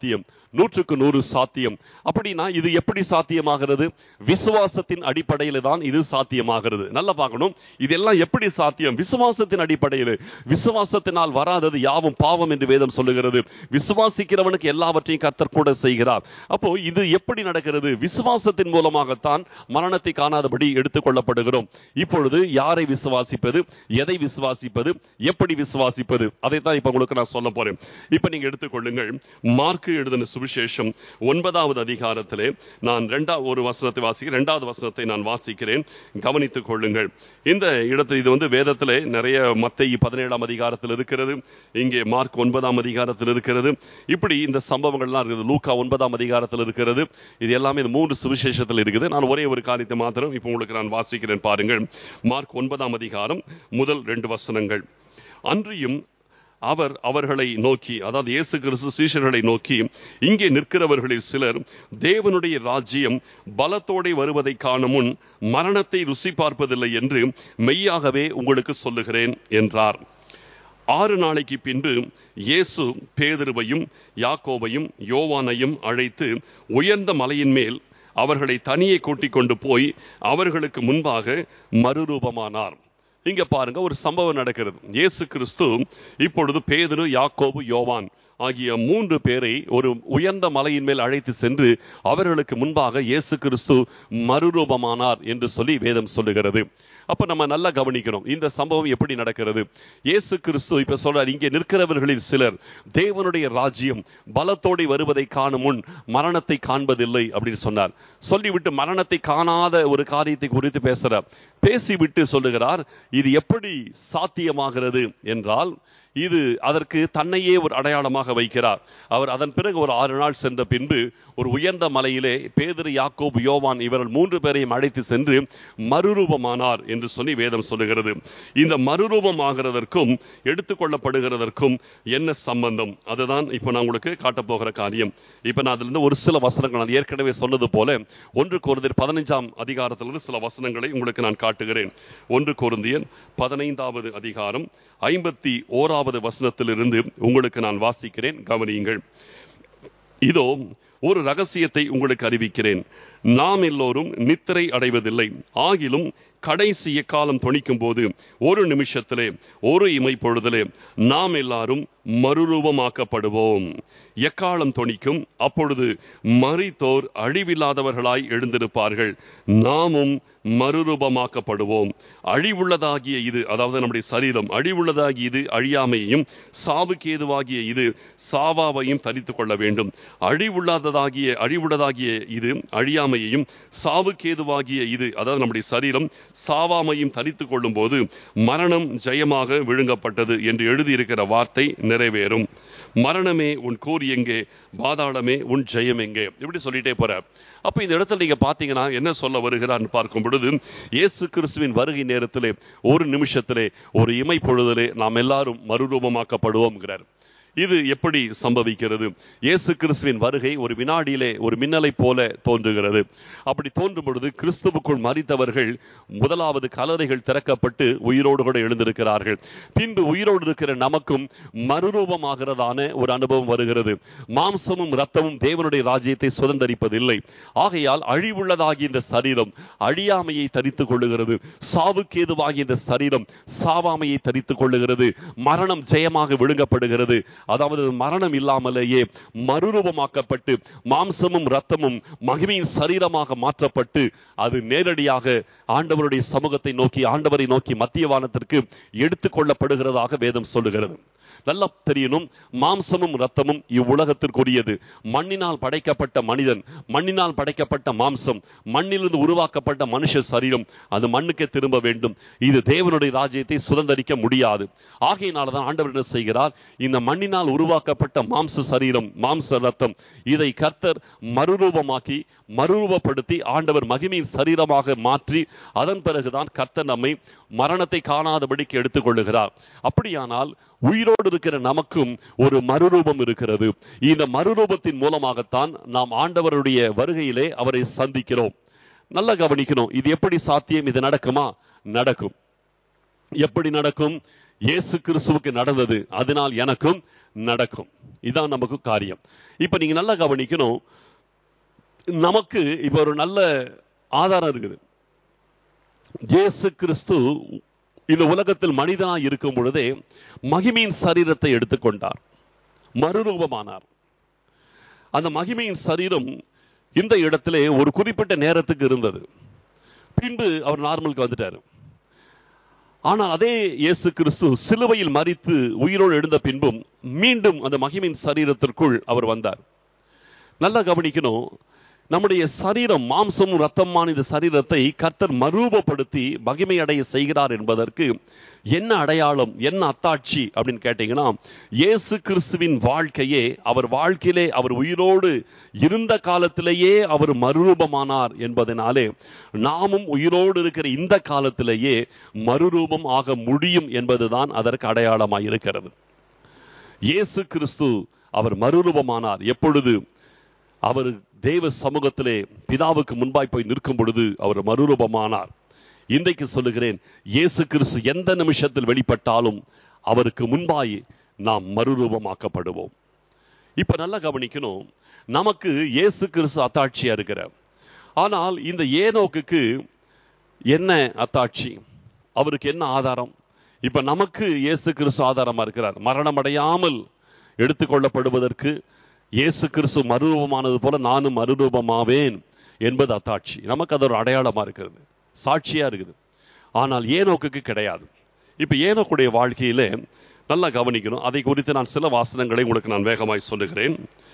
நூற்றுக்கு நூறு சாத்தியம் அப்படின்னா இது எப்படி சாத்தியமாகிறது விசுவாசத்தின் அடிப்படையில் தான் இது சாத்தியமாகிறது நல்லா பார்க்கணும் இதெல்லாம் எப்படி சாத்தியம் விசுவாசத்தின் அடிப்படையில் விசுவாசத்தினால் வராதது யாவும் பாவம் என்று வேதம் சொல்லுகிறது விசுவாசிக்கிறவனுக்கு எல்லாவற்றையும் கர்த்தர் கூட செய்கிறார் அப்போ இது எப்படி நடக்கிறது விசுவாசத்தின் மூலமாகத்தான் மரணத்தை காணாதபடி எடுத்துக் கொள்ளப்படுகிறோம் இப்பொழுது யாரை விசுவாசிப்பது எதை விசுவாசிப்பது எப்படி விசுவாசிப்பது அதை தான் இப்ப உங்களுக்கு நான் சொல்ல போறேன் இப்ப நீங்க எடுத்துக்கொள்ளுங்கள் மார்க்கு எழுதின சுவிசேஷம் ஒன்பதாவது அதிகாரத்திலே நான் இரண்டாவது ஒரு வசனத்தை வாசிக்கிறேன் இரண்டாவது வசனத்தை நான் வாசிக்கிறேன் கவனித்துக் கொள்ளுங்கள் இந்த இடத்தில் இது வந்து வேதத்திலே நிறைய மத்தை பதினேழாம் அதிகாரத்தில் இருக்கிறது இங்கே மார்க் ஒன்பதாம் அதிகாரத்தில் இருக்கிறது இப்படி இந்த சம்பவங்கள்லாம் இருக்குது லூக்கா ஒன்பதாம் அதிகாரத்தில் இருக்கிறது இது எல்லாமே இந்த மூன்று சுவிசேஷத்தில் இருக்குது நான் ஒரே ஒரு காரியத்தை மாத்திரம் இப்போ உங்களுக்கு நான் வாசிக்கிறேன் பாருங்கள் மார்க் ஒன்பதாம் அதிகாரம் முதல் ரெண்டு வசனங்கள் அன்றியும் அவர் அவர்களை நோக்கி அதாவது இயேசு கிறிஸ்து சீஷர்களை நோக்கி இங்கே நிற்கிறவர்களில் சிலர் தேவனுடைய ராஜ்யம் பலத்தோടെ வருவதை காணும் முன் மரணத்தை ருசி பார்ப்பதில்லை என்று மெய்யாகவே உங்களுக்கு சொல்லுகிறேன் என்றார் ஆறு நாளைக்கு பின்பு இயேசு பேதுருவையும் யாக்கோபையும் யோவானையும் அழைத்து உயர்ந்த மலையின் மேல் அவர்களை தனியே கூட்டிக் கொண்டு போய் அவர்களுக்கு முன்பாக மறுரூபமானார் இங்க பாருங்க ஒரு சம்பவம் நடக்கிறது இயேசு கிறிஸ்து இப்பொழுது பேதுரு யாக்கோபு யோவான் ஆகிய மூன்று பேரை ஒரு உயர்ந்த மலையின் மேல் அழைத்து சென்று அவர்களுக்கு முன்பாக இயேசு கிறிஸ்து மறுரூபமானார் என்று சொல்லி வேதம் சொல்லுகிறது அப்ப நம்ம நல்லா கவனிக்கணும் இந்த சம்பவம் எப்படி நடக்கிறது இயேசு கிறிஸ்து இப்ப சொல்றார் இங்கே நிற்கிறவர்களில் சிலர் தேவனுடைய ராஜ்யம் பலத்தோடு வருவதை காணும் முன் மரணத்தை காண்பதில்லை அப்படின்னு சொன்னார் சொல்லிவிட்டு மரணத்தை காணாத ஒரு காரியத்தை குறித்து பேசுறார் பேசிவிட்டு சொல்லுகிறார் இது எப்படி சாத்தியமாகிறது என்றால் இது அதற்கு தன்னையே ஒரு அடையாளமாக வைக்கிறார் அவர் அதன் பிறகு ஒரு ஆறு நாள் சென்ற பின்பு ஒரு உயர்ந்த மலையிலே பேதிரு யாக்கோபு யோவான் இவர்கள் மூன்று பேரையும் அழைத்து சென்று மறுரூபமானார் என்று சொல்லி வேதம் சொல்லுகிறது இந்த மறுரூபமாகிறதற்கும் எடுத்துக்கொள்ளப்படுகிறதற்கும் என்ன சம்பந்தம் அதுதான் இப்போ நான் உங்களுக்கு காட்டப் போகிற காரியம் இப்போ நான் அதிலிருந்து ஒரு சில வசனங்கள் நான் ஏற்கனவே சொன்னது போல ஒன்று கோருந்தியர் பதினைஞ்சாம் அதிகாரத்திலிருந்து சில வசனங்களை உங்களுக்கு நான் காட்டுகிறேன் ஒன்று கோருந்தியர் பதினைந்தாவது அதிகாரம் ஐம்பத்தி ஓராவது வசனத்திலிருந்து உங்களுக்கு நான் வாசிக்கிறேன் கவனியுங்கள் இதோ ஒரு ரகசியத்தை உங்களுக்கு அறிவிக்கிறேன் நாம் எல்லோரும் நித்திரை அடைவதில்லை ஆகிலும் கடைசி எக்காலம் தொணிக்கும் போது ஒரு நிமிஷத்திலே ஒரு இமை பொழுதிலே நாம் எல்லாரும் மறுரூபமாக்கப்படுவோம் எக்காலம் தொணிக்கும் அப்பொழுது மறித்தோர் அழிவில்லாதவர்களாய் எழுந்திருப்பார்கள் நாமும் மறுரூபமாக்கப்படுவோம் அழிவுள்ளதாகிய இது அதாவது நம்முடைய சரீரம் அழிவுள்ளதாகிய இது அழியாமையையும் சாவுக்கேதுவாகிய இது சாவாவையும் தரித்துக் கொள்ள வேண்டும் அழிவுள்ளதாகிய அழிவுள்ளதாகிய இது அழியாமையையும் சாவுக்கேதுவாகிய இது அதாவது நம்முடைய சரீரம் சாவாமையும் தரித்துக் கொள்ளும் போது மரணம் ஜெயமாக விழுங்கப்பட்டது என்று எழுதியிருக்கிற வார்த்தை நிறைவேறும் மரணமே உன் கூர் எங்கே பாதாளமே உன் ஜெயம் எங்கே இப்படி சொல்லிட்டே போற அப்ப இந்த இடத்துல நீங்க பாத்தீங்கன்னா என்ன சொல்ல வருகிறான்னு பார்க்கும் பொழுது இயேசு கிறிஸ்துவின் வருகை நேரத்திலே ஒரு நிமிஷத்திலே ஒரு இமை பொழுதிலே நாம் எல்லாரும் மறுரூபமாக்கப்படுவோம்ங்கிறார் இது எப்படி சம்பவிக்கிறது இயேசு கிறிஸ்துவின் வருகை ஒரு வினாடியிலே ஒரு மின்னலை போல தோன்றுகிறது அப்படி தோன்றும் பொழுது கிறிஸ்துவுக்குள் மறித்தவர்கள் முதலாவது கலரைகள் திறக்கப்பட்டு உயிரோடு கூட எழுந்திருக்கிறார்கள் பின்பு உயிரோடு இருக்கிற நமக்கும் மறுரூபமாகிறதான ஒரு அனுபவம் வருகிறது மாம்சமும் ரத்தமும் தேவனுடைய ராஜ்யத்தை சுதந்திரிப்பதில்லை ஆகையால் அழிவுள்ளதாகிய இந்த சரீரம் அழியாமையை தரித்துக் கொள்ளுகிறது சாவுக்கு ஏதுவாகிய இந்த சரீரம் சாவாமையை தரித்துக் கொள்ளுகிறது மரணம் ஜெயமாக விழுங்கப்படுகிறது அதாவது மரணம் இல்லாமலேயே மறுரூபமாக்கப்பட்டு மாம்சமும் ரத்தமும் மகிமையின் சரீரமாக மாற்றப்பட்டு அது நேரடியாக ஆண்டவருடைய சமூகத்தை நோக்கி ஆண்டவரை நோக்கி மத்திய வானத்திற்கு எடுத்துக்கொள்ளப்படுகிறதாக வேதம் சொல்லுகிறது நல்லா தெரியணும் மாம்சமும் ரத்தமும் இவ்வுலகத்திற்குரியது மண்ணினால் படைக்கப்பட்ட மனிதன் மண்ணினால் படைக்கப்பட்ட மாம்சம் மண்ணிலிருந்து உருவாக்கப்பட்ட மனுஷ சரீரம் அது மண்ணுக்கே திரும்ப வேண்டும் இது தேவனுடைய ராஜ்யத்தை சுதந்திரிக்க முடியாது ஆகையினாலதான் ஆண்டவர் என்ன செய்கிறார் இந்த மண்ணினால் உருவாக்கப்பட்ட மாம்ச சரீரம் மாம்ச ரத்தம் இதை கர்த்தர் மறுரூபமாக்கி மறுரூபப்படுத்தி ஆண்டவர் மகிமையின் சரீரமாக மாற்றி அதன் பிறகுதான் கர்த்தர் நம்மை மரணத்தை காணாதபடிக்கு எடுத்துக்கொள்ளுகிறார் அப்படியானால் உயிரோடு இருக்கிற நமக்கும் ஒரு மறுரூபம் இருக்கிறது இந்த மறுரூபத்தின் மூலமாகத்தான் நாம் ஆண்டவருடைய வருகையிலே அவரை சந்திக்கிறோம் நல்லா கவனிக்கணும் இது எப்படி சாத்தியம் இது நடக்குமா நடக்கும் எப்படி நடக்கும் இயேசு கிறிஸ்துவுக்கு நடந்தது அதனால் எனக்கும் நடக்கும் இதான் நமக்கு காரியம் இப்ப நீங்க நல்லா கவனிக்கணும் நமக்கு இப்ப ஒரு நல்ல ஆதாரம் இருக்குது இயேசு கிறிஸ்து இந்த உலகத்தில் மனிதனாய் இருக்கும் பொழுதே மகிமையின் சரீரத்தை எடுத்துக்கொண்டார் மறுரூபமானார் அந்த மகிமையின் சரீரம் இந்த இடத்திலே ஒரு குறிப்பிட்ட நேரத்துக்கு இருந்தது பின்பு அவர் நார்மலுக்கு வந்துட்டார் ஆனால் அதே இயேசு கிறிஸ்து சிலுவையில் மறித்து உயிரோடு எழுந்த பின்பும் மீண்டும் அந்த மகிமையின் சரீரத்திற்குள் அவர் வந்தார் நல்லா கவனிக்கணும் நம்முடைய சரீரம் மாம்சமும் ரத்தமான இந்த சரீரத்தை கர்த்தர் மரூபப்படுத்தி மகிமை அடைய செய்கிறார் என்பதற்கு என்ன அடையாளம் என்ன அத்தாட்சி அப்படின்னு கேட்டீங்கன்னா இயேசு கிறிஸ்துவின் வாழ்க்கையே அவர் வாழ்க்கையிலே அவர் உயிரோடு இருந்த காலத்திலேயே அவர் மறுரூபமானார் என்பதனாலே நாமும் உயிரோடு இருக்கிற இந்த காலத்திலேயே மறுரூபம் ஆக முடியும் என்பதுதான் அதற்கு அடையாளமாய் இருக்கிறது இயேசு கிறிஸ்து அவர் மறுரூபமானார் எப்பொழுது அவர் தேவ சமூகத்திலே பிதாவுக்கு முன்பாய் போய் நிற்கும் பொழுது அவர் மறுரூபமானார் இன்றைக்கு சொல்லுகிறேன் இயேசு கிறிஸ்து எந்த நிமிஷத்தில் வெளிப்பட்டாலும் அவருக்கு முன்பாய் நாம் மறுரூபமாக்கப்படுவோம் இப்ப நல்லா கவனிக்கணும் நமக்கு இயேசு கிறிஸ்து அத்தாட்சியா இருக்கிறார் ஆனால் இந்த ஏனோக்குக்கு என்ன அத்தாட்சி அவருக்கு என்ன ஆதாரம் இப்ப நமக்கு இயேசு கிறிஸ்து ஆதாரமா இருக்கிறார் மரணமடையாமல் எடுத்துக்கொள்ளப்படுவதற்கு இயேசு கிறிஸ்து மறுரூபமானது போல நானும் மறுரூபமாவேன் என்பது அத்தாட்சி நமக்கு அது ஒரு அடையாளமா இருக்கிறது சாட்சியா இருக்குது ஆனால் ஏனோக்குக்கு கிடையாது இப்ப ஏனோக்குடைய வாழ்க்கையில நல்லா கவனிக்கணும் அதை குறித்து நான் சில வாசனங்களை உங்களுக்கு நான் வேகமாய் சொல்லுகிறேன்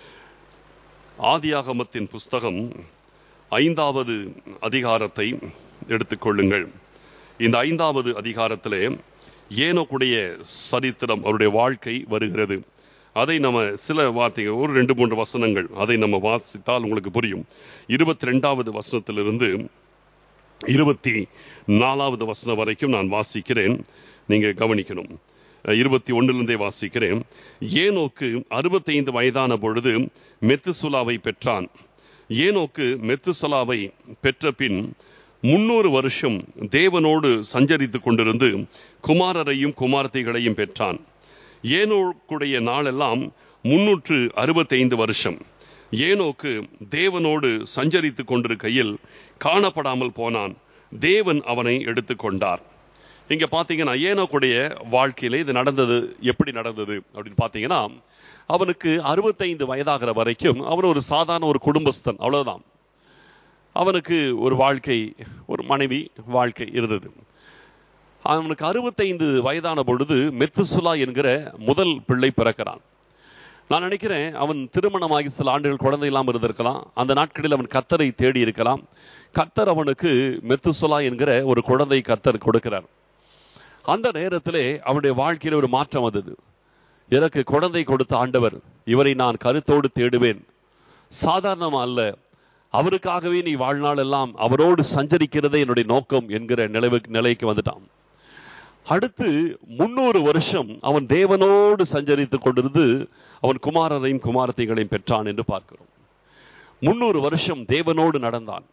ஆதியாகமத்தின் புஸ்தகம் ஐந்தாவது அதிகாரத்தை எடுத்துக்கொள்ளுங்கள் இந்த ஐந்தாவது அதிகாரத்திலே ஏனோக்குடைய சரித்திரம் அவருடைய வாழ்க்கை வருகிறது அதை நம்ம சில வார்த்தைகள் ஒரு ரெண்டு மூன்று வசனங்கள் அதை நம்ம வாசித்தால் உங்களுக்கு புரியும் இருபத்தி ரெண்டாவது வசனத்திலிருந்து இருபத்தி நாலாவது வசனம் வரைக்கும் நான் வாசிக்கிறேன் நீங்க கவனிக்கணும் இருபத்தி ஒன்னிலிருந்தே வாசிக்கிறேன் ஏனோக்கு அறுபத்தைந்து வயதான பொழுது மெத்துசுலாவை பெற்றான் ஏனோக்கு மெத்துசலாவை பெற்ற பின் முன்னூறு வருஷம் தேவனோடு சஞ்சரித்துக் கொண்டிருந்து குமாரரையும் குமாரத்தைகளையும் பெற்றான் ஏனோக்குடைய நாளெல்லாம் முன்னூற்று அறுபத்தைந்து வருஷம் ஏனோக்கு தேவனோடு சஞ்சரித்துக் கொண்டிருக்கையில் காணப்படாமல் போனான் தேவன் அவனை எடுத்துக்கொண்டார் இங்க பாத்தீங்கன்னா ஏனோக்குடைய வாழ்க்கையில இது நடந்தது எப்படி நடந்தது அப்படின்னு பாத்தீங்கன்னா அவனுக்கு அறுபத்தைந்து வயதாகிற வரைக்கும் அவன் ஒரு சாதாரண ஒரு குடும்பஸ்தன் அவ்வளவுதான் அவனுக்கு ஒரு வாழ்க்கை ஒரு மனைவி வாழ்க்கை இருந்தது அவனுக்கு அறுபத்தைந்து வயதான பொழுது மெத்துசுலா என்கிற முதல் பிள்ளை பிறக்கிறான் நான் நினைக்கிறேன் அவன் திருமணமாகி சில ஆண்டுகள் குழந்தை இல்லாமல் இருந்திருக்கலாம் அந்த நாட்களில் அவன் கத்தரை தேடி இருக்கலாம் கத்தர் அவனுக்கு மெத்துசுலா என்கிற ஒரு குழந்தை கத்தர் கொடுக்கிறார் அந்த நேரத்திலே அவனுடைய வாழ்க்கையில் ஒரு மாற்றம் வந்தது எனக்கு குழந்தை கொடுத்த ஆண்டவர் இவரை நான் கருத்தோடு தேடுவேன் சாதாரணமா அல்ல அவருக்காகவே நீ வாழ்நாள் எல்லாம் அவரோடு சஞ்சரிக்கிறதே என்னுடைய நோக்கம் என்கிற நிலைவு நிலைக்கு வந்துட்டான் அடுத்து முன்னூறு வருஷம் அவன் தேவனோடு சஞ்சரித்துக் கொண்டிருந்து அவன் குமாரரையும் குமாரத்தைகளையும் பெற்றான் என்று பார்க்கிறோம் முன்னூறு வருஷம் தேவனோடு நடந்தான்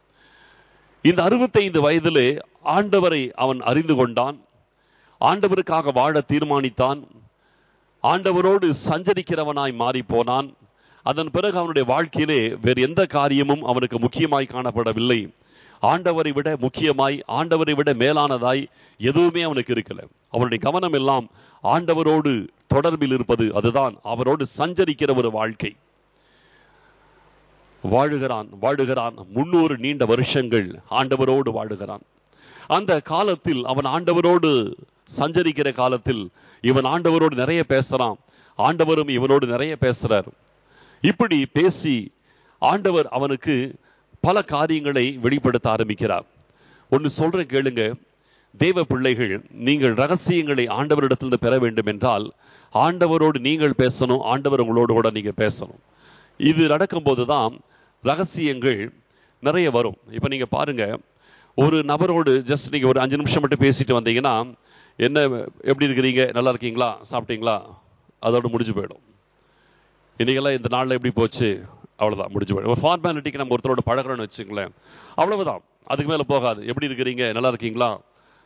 இந்த அறுபத்தைந்து வயதிலே ஆண்டவரை அவன் அறிந்து கொண்டான் ஆண்டவருக்காக வாழ தீர்மானித்தான் ஆண்டவரோடு சஞ்சரிக்கிறவனாய் மாறி போனான் அதன் பிறகு அவனுடைய வாழ்க்கையிலே வேறு எந்த காரியமும் அவனுக்கு முக்கியமாய் காணப்படவில்லை ஆண்டவரை விட முக்கியமாய் ஆண்டவரை விட மேலானதாய் எதுவுமே அவனுக்கு இருக்கல அவனுடைய கவனம் எல்லாம் ஆண்டவரோடு தொடர்பில் இருப்பது அதுதான் அவரோடு சஞ்சரிக்கிற ஒரு வாழ்க்கை வாழுகிறான் வாழுகிறான் முன்னூறு நீண்ட வருஷங்கள் ஆண்டவரோடு வாழுகிறான் அந்த காலத்தில் அவன் ஆண்டவரோடு சஞ்சரிக்கிற காலத்தில் இவன் ஆண்டவரோடு நிறைய பேசுறான் ஆண்டவரும் இவனோடு நிறைய பேசுறார் இப்படி பேசி ஆண்டவர் அவனுக்கு பல காரியங்களை வெளிப்படுத்த ஆரம்பிக்கிறார் ஒன்று சொல்ற கேளுங்க தேவ பிள்ளைகள் நீங்கள் ரகசியங்களை ஆண்டவரிடத்திலிருந்து பெற வேண்டும் என்றால் ஆண்டவரோடு நீங்கள் பேசணும் ஆண்டவர் உங்களோடு கூட நீங்க பேசணும் இது நடக்கும்போது தான் ரகசியங்கள் நிறைய வரும் இப்போ நீங்க பாருங்க ஒரு நபரோடு ஜஸ்ட் நீங்க ஒரு அஞ்சு நிமிஷம் மட்டும் பேசிட்டு வந்தீங்கன்னா என்ன எப்படி இருக்கிறீங்க நல்லா இருக்கீங்களா சாப்பிட்டீங்களா அதோட முடிஞ்சு போயிடும் இன்னைக்கெல்லாம் இந்த நாளில் எப்படி போச்சு அவ்வளோதான் முடிஞ்சு போயிடும் ஒரு ஃபார்மாலிட்டிக்கு நம்ம ஒருத்தரோட பழகிறோன்னு வச்சுங்களேன் அவ்வளவுதான் அதுக்கு மேலே போகாது எப்படி இருக்கிறீங்க நல்லா இருக்கீங்களா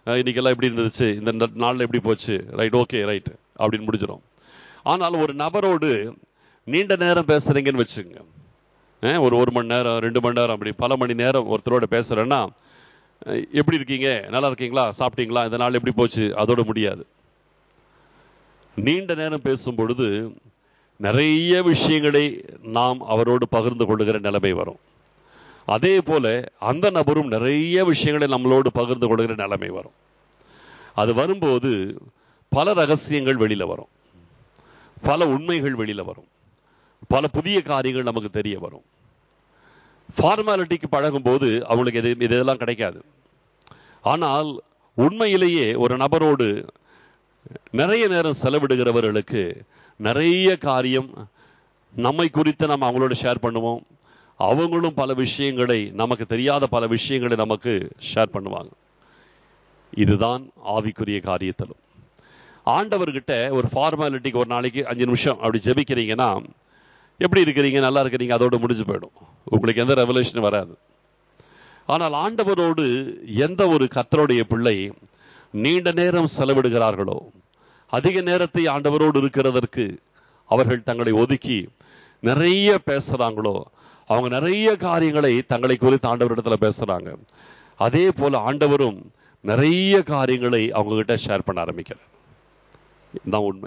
அஹ், இன்னைக்கெல்லாம் எப்படி இருந்துச்சு இந்த ந- நாள்ல எப்படி போச்சு ரைட் ஓகே ரைட் அப்படின்னு முடிச்சிடும் ஆனால் ஒரு நபரோடு நீண்ட நேரம் பேசுறீங்கன்னு வச்சுங்க அஹ், ஒரு ஒரு மணி நேரம் ரெண்டு மணி நேரம் அப்படி பல மணி நேரம் ஒருத்தரோட பேசுறேன்னா அஹ், எப்படி இருக்கீங்க நல்லா இருக்கீங்களா சாப்பிட்டீங்களா இந்த நாள் எப்படி போச்சு அதோட முடியாது நீண்ட நேரம் பேசும் பொழுது நிறைய விஷயங்களை நாம் அவரோடு பகிர்ந்து கொள்ளுகிற நிலைமை வரும் அதே போல அந்த நபரும் நிறைய விஷயங்களை நம்மளோடு பகிர்ந்து கொள்கிற நிலைமை வரும் அது வரும்போது பல ரகசியங்கள் வெளியில வரும் பல உண்மைகள் வெளியில வரும் பல புதிய காரியங்கள் நமக்கு தெரிய வரும் ஃபார்மாலிட்டிக்கு பழகும்போது அவங்களுக்கு இது இதெல்லாம் கிடைக்காது ஆனால் உண்மையிலேயே ஒரு நபரோடு நிறைய நேரம் செலவிடுகிறவர்களுக்கு நிறைய காரியம் நம்மை குறித்து நம்ம அவங்களோட ஷேர் பண்ணுவோம் அவங்களும் பல விஷயங்களை நமக்கு தெரியாத பல விஷயங்களை நமக்கு ஷேர் பண்ணுவாங்க இதுதான் ஆவிக்குரிய காரியத்திலும் ஆண்டவர்கிட்ட ஒரு ஃபார்மாலிட்டிக்கு ஒரு நாளைக்கு அஞ்சு நிமிஷம் அப்படி ஜெபிக்கிறீங்கன்னா எப்படி இருக்கிறீங்க நல்லா இருக்கிறீங்க அதோட முடிஞ்சு போயிடும் உங்களுக்கு எந்த ரெவலேஷன் வராது ஆனால் ஆண்டவரோடு எந்த ஒரு கத்தருடைய பிள்ளை நீண்ட நேரம் செலவிடுகிறார்களோ அதிக நேரத்தை ஆண்டவரோடு இருக்கிறதற்கு அவர்கள் தங்களை ஒதுக்கி நிறைய பேசுறாங்களோ அவங்க நிறைய காரியங்களை தங்களை குறித்து ஆண்டவரிடத்துல பேசுறாங்க அதே போல ஆண்டவரும் நிறைய காரியங்களை அவங்க கிட்ட ஷேர் பண்ண ஆரம்பிக்கிறார் இதுதான் உண்மை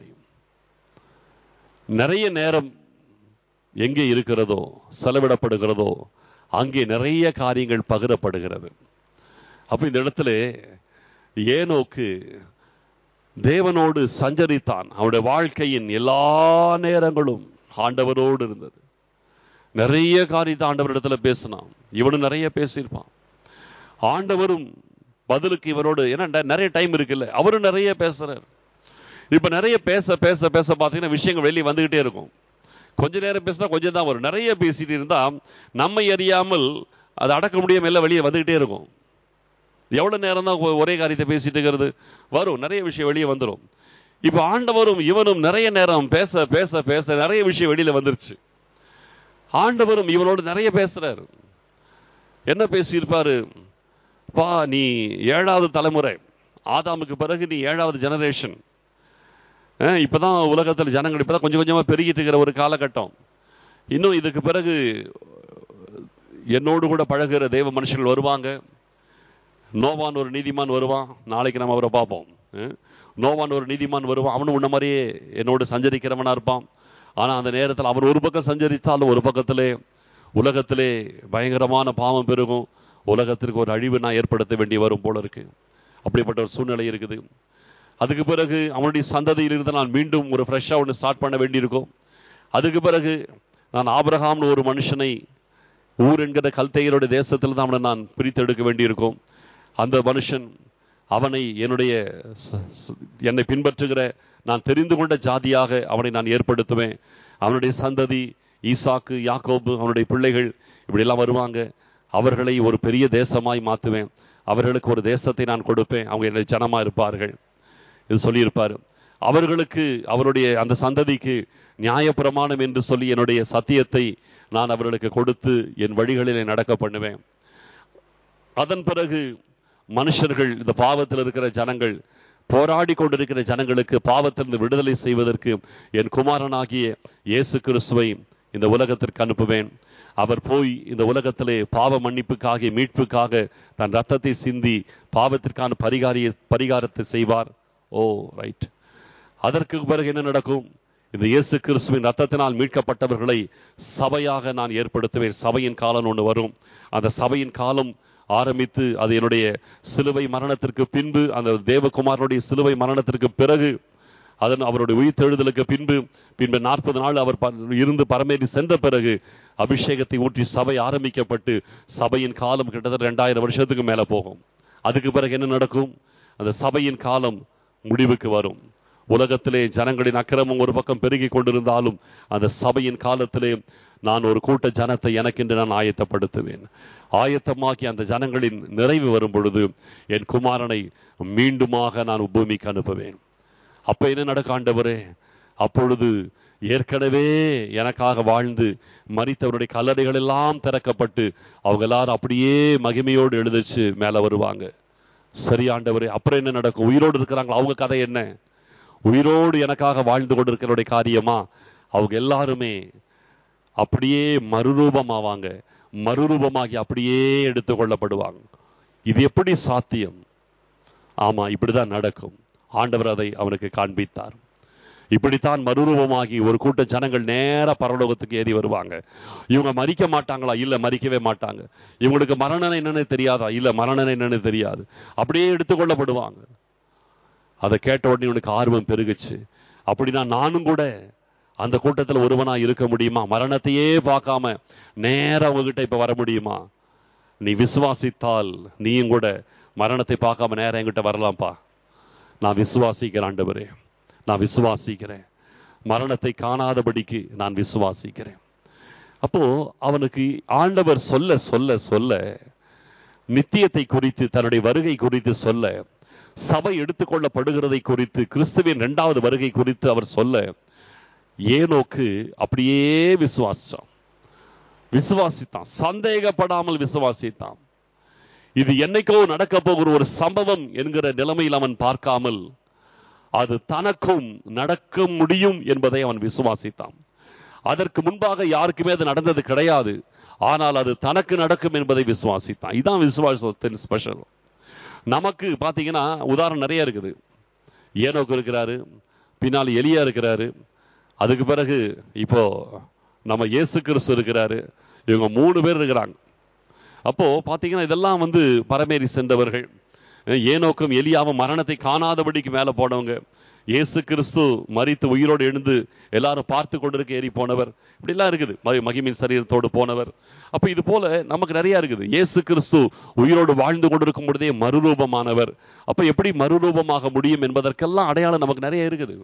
நிறைய நேரம் எங்கே இருக்கிறதோ செலவிடப்படுகிறதோ அங்கே நிறைய காரியங்கள் பகிரப்படுகிறது அப்ப இந்த இடத்துல ஏனோக்கு தேவனோடு சஞ்சரித்தான் அவருடைய வாழ்க்கையின் எல்லா நேரங்களும் ஆண்டவரோடு இருந்தது நிறைய காரியத்தை ஆண்டவரிடத்துல பேசினான் இவனும் நிறைய பேசியிருப்பான் ஆண்டவரும் பதிலுக்கு இவரோடு ஏன்னா நிறைய டைம் இருக்குல்ல அவரும் நிறைய பேசுறாரு இப்ப நிறைய பேச பேச பேச பார்த்தீங்கன்னா விஷயங்கள் வெளியே வந்துகிட்டே இருக்கும் கொஞ்ச நேரம் பேசினா கொஞ்சம் தான் வரும் நிறைய பேசிட்டு இருந்தா நம்மை அறியாமல் அது அடக்க முடியாம எல்லாம் வெளியே வந்துகிட்டே இருக்கும் எவ்வளவு நேரம் தான் ஒரே காரியத்தை பேசிட்டு இருக்கிறது வரும் நிறைய விஷயம் வெளியே வந்துடும் இப்ப ஆண்டவரும் இவனும் நிறைய நேரம் பேச பேச பேச நிறைய விஷயம் வெளியில வந்துருச்சு ஆண்டவரும் இவனோடு நிறைய பேசுறாரு என்ன பேசியிருப்பாரு பா நீ ஏழாவது தலைமுறை ஆதாமுக்கு பிறகு நீ ஏழாவது ஜெனரேஷன் இப்பதான் உலகத்தில் ஜனங்கள் இப்பதான் கொஞ்சம் கொஞ்சமா பெருகிட்டு இருக்கிற ஒரு காலகட்டம் இன்னும் இதுக்கு பிறகு என்னோடு கூட பழகுற தெய்வ மனுஷர்கள் வருவாங்க நோவான் ஒரு நீதிமான் வருவான் நாளைக்கு நம்ம அவரை பார்ப்போம் அஹ் நோவான் ஒரு நீதிமான் வருவான் அவனும் உன்ன மாதிரியே என்னோடு சஞ்சரிக்கிறவனா இருப்பான் ஆனா அந்த நேரத்தில் அவர் ஒரு பக்கம் சஞ்சரித்தாலும் ஒரு பக்கத்திலே உலகத்திலே பயங்கரமான பாவம் பெருகும் உலகத்திற்கு ஒரு அழிவு நான் ஏற்படுத்த வேண்டி வரும் போல இருக்கு அப்படிப்பட்ட ஒரு சூழ்நிலை இருக்குது அதுக்கு பிறகு அவனுடைய சந்ததியில் இருந்து நான் மீண்டும் ஒரு ஃப்ரெஷ்ஷாக ஒன்று ஸ்டார்ட் பண்ண வேண்டியிருக்கும் அதுக்கு பிறகு நான் ஆபிரகாம்னு ஒரு மனுஷனை ஊர் என்கிற கல்தையருடைய தேசத்தில் தான் அவனை நான் பிரித்து எடுக்க வேண்டியிருக்கும் அந்த மனுஷன் அவனை என்னுடைய ச- ச- என்னை பின்பற்றுகிற நான் தெரிந்து கொண்ட ஜாதியாக அவனை நான் ஏற்படுத்துவேன் அவனுடைய சந்ததி ஈசாக்கு யாக்கோபு அவனுடைய பிள்ளைகள் இப்படியெல்லாம் வருவாங்க அவர்களை ஒரு பெரிய தேசமாய் மாற்றுவேன் அவர்களுக்கு ஒரு தேசத்தை நான் கொடுப்பேன் அவங்க என்னுடைய ஜனமா இருப்பார்கள் இது சொல்லியிருப்பார் அவர்களுக்கு அவருடைய அந்த சந்ததிக்கு நியாயப்பிரமாணம் என்று சொல்லி என்னுடைய சத்தியத்தை நான் அவர்களுக்கு கொடுத்து என் வழிகளிலே நடக்க பண்ணுவேன் அதன் பிறகு மனுஷர்கள் இந்த பாவத்தில் இருக்கிற ஜனங்கள் போராடி கொண்டிருக்கிற ஜனங்களுக்கு பாவத்திலிருந்து விடுதலை செய்வதற்கு என் குமாரனாகிய இயேசு கிறிஸ்துவை இந்த உலகத்திற்கு அனுப்புவேன் அவர் போய் இந்த உலகத்திலே பாவ மன்னிப்புக்காக மீட்புக்காக தன் ரத்தத்தை சிந்தி பாவத்திற்கான பரிகாரிய பரிகாரத்தை செய்வார் ஓ ரைட் அதற்கு பிறகு என்ன நடக்கும் இந்த இயேசு கிறிஸ்துவின் ரத்தத்தினால் மீட்கப்பட்டவர்களை சபையாக நான் ஏற்படுத்துவேன் சபையின் காலம் ஒன்று வரும் அந்த சபையின் காலம் ஆரம்பித்து அது என்னுடைய சிலுவை மரணத்திற்கு பின்பு அந்த தேவகுமாரனுடைய சிலுவை மரணத்திற்கு பிறகு அதன் அவருடைய உயிர்த்தெழுதலுக்கு பின்பு பின்பு நாற்பது நாள் அவர் ப- இருந்து பரமேறி சென்ற பிறகு அபிஷேகத்தை ஊற்றி சபை ஆரம்பிக்கப்பட்டு சபையின் காலம் கிட்டத்தட்ட ரெண்டாயிரம் வருஷத்துக்கு மேல போகும் அதுக்கு பிறகு என்ன நடக்கும் அந்த சபையின் காலம் முடிவுக்கு வரும் உலகத்திலே ஜனங்களின் அக்கிரமம் ஒரு பக்கம் பெருகி கொண்டிருந்தாலும் அந்த சபையின் காலத்திலே நான் ஒரு கூட்ட ஜனத்தை எனக்கென்று நான் ஆயத்தப்படுத்துவேன் ஆயத்தமாக்கி அந்த ஜனங்களின் நிறைவு வரும் பொழுது என் குமாரனை மீண்டுமாக நான் பூமிக்கு அனுப்புவேன் அப்ப என்ன நடக்க ஆண்டவரே அப்பொழுது ஏற்கனவே எனக்காக வாழ்ந்து மரித்தவருடைய கல்லறைகள் எல்லாம் திறக்கப்பட்டு அவங்க எல்லாரும் அப்படியே மகிமையோடு எழுதிச்சு மேல வருவாங்க சரி ஆண்டவரே அப்புறம் என்ன நடக்கும் உயிரோடு இருக்கிறாங்களா அவங்க கதை என்ன உயிரோடு எனக்காக வாழ்ந்து கொண்டிருக்கிறவருடைய காரியமா அவங்க எல்லாருமே அப்படியே மறுரூபமாவாங்க மறுரூபமாகி அப்படியே எடுத்துக்கொள்ளப்படுவாங்க இது எப்படி சாத்தியம் ஆமா இப்படிதான் நடக்கும் ஆண்டவர் அதை அவனுக்கு காண்பித்தார் இப்படித்தான் மறுரூபமாகி ஒரு கூட்ட ஜனங்கள் நேர பரலோகத்துக்கு ஏறி வருவாங்க இவங்க மறிக்க மாட்டாங்களா இல்ல மறிக்கவே மாட்டாங்க இவங்களுக்கு மரணம் என்னன்னு தெரியாதா இல்ல மரணம் என்னன்னு தெரியாது அப்படியே எடுத்துக்கொள்ளப்படுவாங்க அதை கேட்ட உடனே இவனுக்கு ஆர்வம் பெருகுச்சு அப்படின்னா நானும் கூட அந்த கூட்டத்தில் ஒருவனா இருக்க முடியுமா மரணத்தையே பார்க்காம நேரா உங்ககிட்ட இப்ப வர முடியுமா நீ விசுவாசித்தால் நீயும் கூட மரணத்தை பார்க்காம நேரம் என்கிட்ட வரலாம்ப்பா நான் விசுவாசிக்கிறேன் ஆண்டவரே நான் விசுவாசிக்கிறேன் மரணத்தை காணாதபடிக்கு நான் விசுவாசிக்கிறேன் அப்போ அவனுக்கு ஆண்டவர் சொல்ல சொல்ல சொல்ல நித்தியத்தை குறித்து தன்னுடைய வருகை குறித்து சொல்ல சபை எடுத்துக்கொள்ளப்படுகிறதை குறித்து கிறிஸ்துவின் இரண்டாவது வருகை குறித்து அவர் சொல்ல ஏனோக்கு அப்படியே விசுவாசிச்சான் விசுவாசித்தான் சந்தேகப்படாமல் விசுவாசித்தான் இது என்னைக்கோ நடக்க போகிற ஒரு சம்பவம் என்கிற நிலைமையில் அவன் பார்க்காமல் அது தனக்கும் நடக்க முடியும் என்பதை அவன் விசுவாசித்தான் அதற்கு முன்பாக யாருக்குமே அது நடந்தது கிடையாது ஆனால் அது தனக்கு நடக்கும் என்பதை விசுவாசித்தான் இதான் விசுவாசத்தின் ஸ்பெஷல் நமக்கு பாத்தீங்கன்னா உதாரணம் நிறைய இருக்குது ஏனோக்கு இருக்கிறாரு பின்னால் எலியா இருக்கிறாரு அதுக்கு பிறகு இப்போ நம்ம இயேசு கிறிஸ்து இருக்கிறாரு இவங்க மூணு பேர் இருக்கிறாங்க அப்போ பாத்தீங்கன்னா இதெல்லாம் வந்து பரமேறி சென்றவர்கள் ஏனோக்கும் எலியாவும் மரணத்தை காணாதபடிக்கு மேல போனவங்க இயேசு கிறிஸ்து மறித்து உயிரோடு எழுந்து எல்லாரும் பார்த்து கொண்டிருக்க ஏறி போனவர் இப்படிலாம் இருக்குது மகிமின் சரீரத்தோடு போனவர் அப்ப இது போல நமக்கு நிறைய இருக்குது இயேசு கிறிஸ்து உயிரோடு வாழ்ந்து கொண்டிருக்கும் பொழுதே மறுரூபமானவர் அப்ப எப்படி மறுரூபமாக முடியும் என்பதற்கெல்லாம் அடையாளம் நமக்கு நிறைய இருக்குது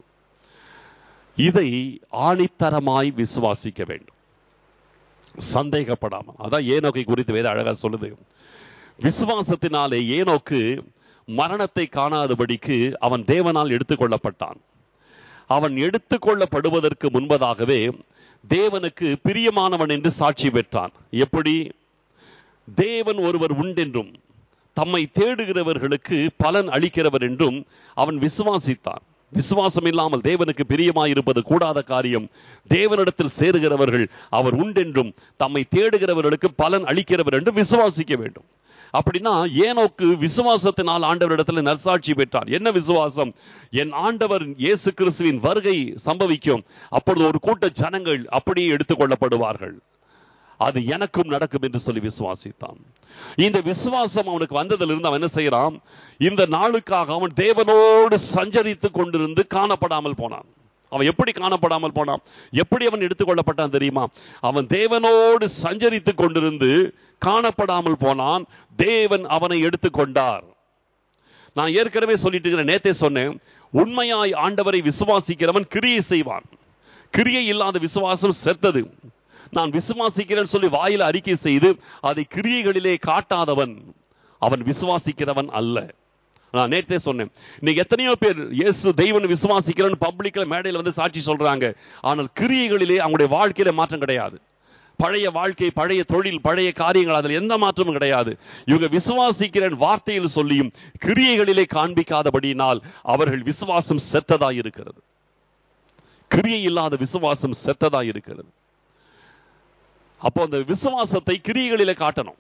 இதை ஆணித்தரமாய் விசுவாசிக்க வேண்டும் சந்தேகப்படாமல் அதான் ஏனோக்கை குறித்து வேத அழகா சொல்லுது விசுவாசத்தினாலே ஏனோக்கு மரணத்தை காணாதபடிக்கு அவன் தேவனால் எடுத்துக்கொள்ளப்பட்டான் அவன் எடுத்துக்கொள்ளப்படுவதற்கு முன்பதாகவே தேவனுக்கு பிரியமானவன் என்று சாட்சி பெற்றான் எப்படி தேவன் ஒருவர் உண்டென்றும் தம்மை தேடுகிறவர்களுக்கு பலன் அளிக்கிறவர் என்றும் அவன் விசுவாசித்தான் விசுவாசம் இல்லாமல் தேவனுக்கு பிரியமாயிருப்பது கூடாத காரியம் தேவனிடத்தில் சேருகிறவர்கள் அவர் உண்டென்றும் தம்மை தேடுகிறவர்களுக்கு பலன் அளிக்கிறவர் என்றும் விசுவாசிக்க வேண்டும் அப்படின்னா ஏனோக்கு விசுவாசத்தினால் ஆண்டவரிடத்தில் நற்சாட்சி பெற்றார் என்ன விசுவாசம் என் ஆண்டவர் இயேசு கிறிஸ்துவின் வருகை சம்பவிக்கும் அப்பொழுது ஒரு கூட்ட ஜனங்கள் அப்படியே எடுத்துக்கொள்ளப்படுவார்கள் அது எனக்கும் நடக்கும் என்று சொல்லி விசுவாசித்தான் இந்த விசுவாசம் அவனுக்கு வந்ததிலிருந்து அவன் என்ன செய்யறான் இந்த நாளுக்காக அவன் தேவனோடு சஞ்சரித்து கொண்டிருந்து காணப்படாமல் போனான் அவன் எப்படி காணப்படாமல் போனான் எப்படி அவன் எடுத்துக்கொள்ளப்பட்டான் தெரியுமா அவன் தேவனோடு சஞ்சரித்து கொண்டிருந்து காணப்படாமல் போனான் தேவன் அவனை எடுத்துக்கொண்டார் நான் ஏற்கனவே சொல்லிட்டு இருக்கிற நேத்தே சொன்னேன் உண்மையாய் ஆண்டவரை விசுவாசிக்கிறவன் கிரியை செய்வான் கிரியை இல்லாத விசுவாசம் செத்தது நான் விசுவாசிக்கிறேன் சொல்லி வாயில அறிக்கை செய்து அதை கிரியைகளிலே காட்டாதவன் அவன் விசுவாசிக்கிறவன் அல்ல நான் நேற்றே சொன்னேன் இன்னைக்கு எத்தனையோ பேர் இயேசு தெய்வன் விசுவாசிக்கிறேன்னு பப்ளிக்ல மேடையில் வந்து சாட்சி சொல்றாங்க ஆனால் கிரியைகளிலே அவங்களுடைய வாழ்க்கையில மாற்றம் கிடையாது பழைய வாழ்க்கை பழைய தொழில் பழைய காரியங்கள் அதில் எந்த மாற்றமும் கிடையாது இவங்க விசுவாசிக்கிறேன் வார்த்தையில் சொல்லியும் கிரியைகளிலே காண்பிக்காதபடியினால் அவர்கள் விசுவாசம் செத்ததா இருக்கிறது கிரியை இல்லாத விசுவாசம் செத்ததா இருக்கிறது அப்போ அந்த விசுவாசத்தை கிரியைகளில காட்டணும்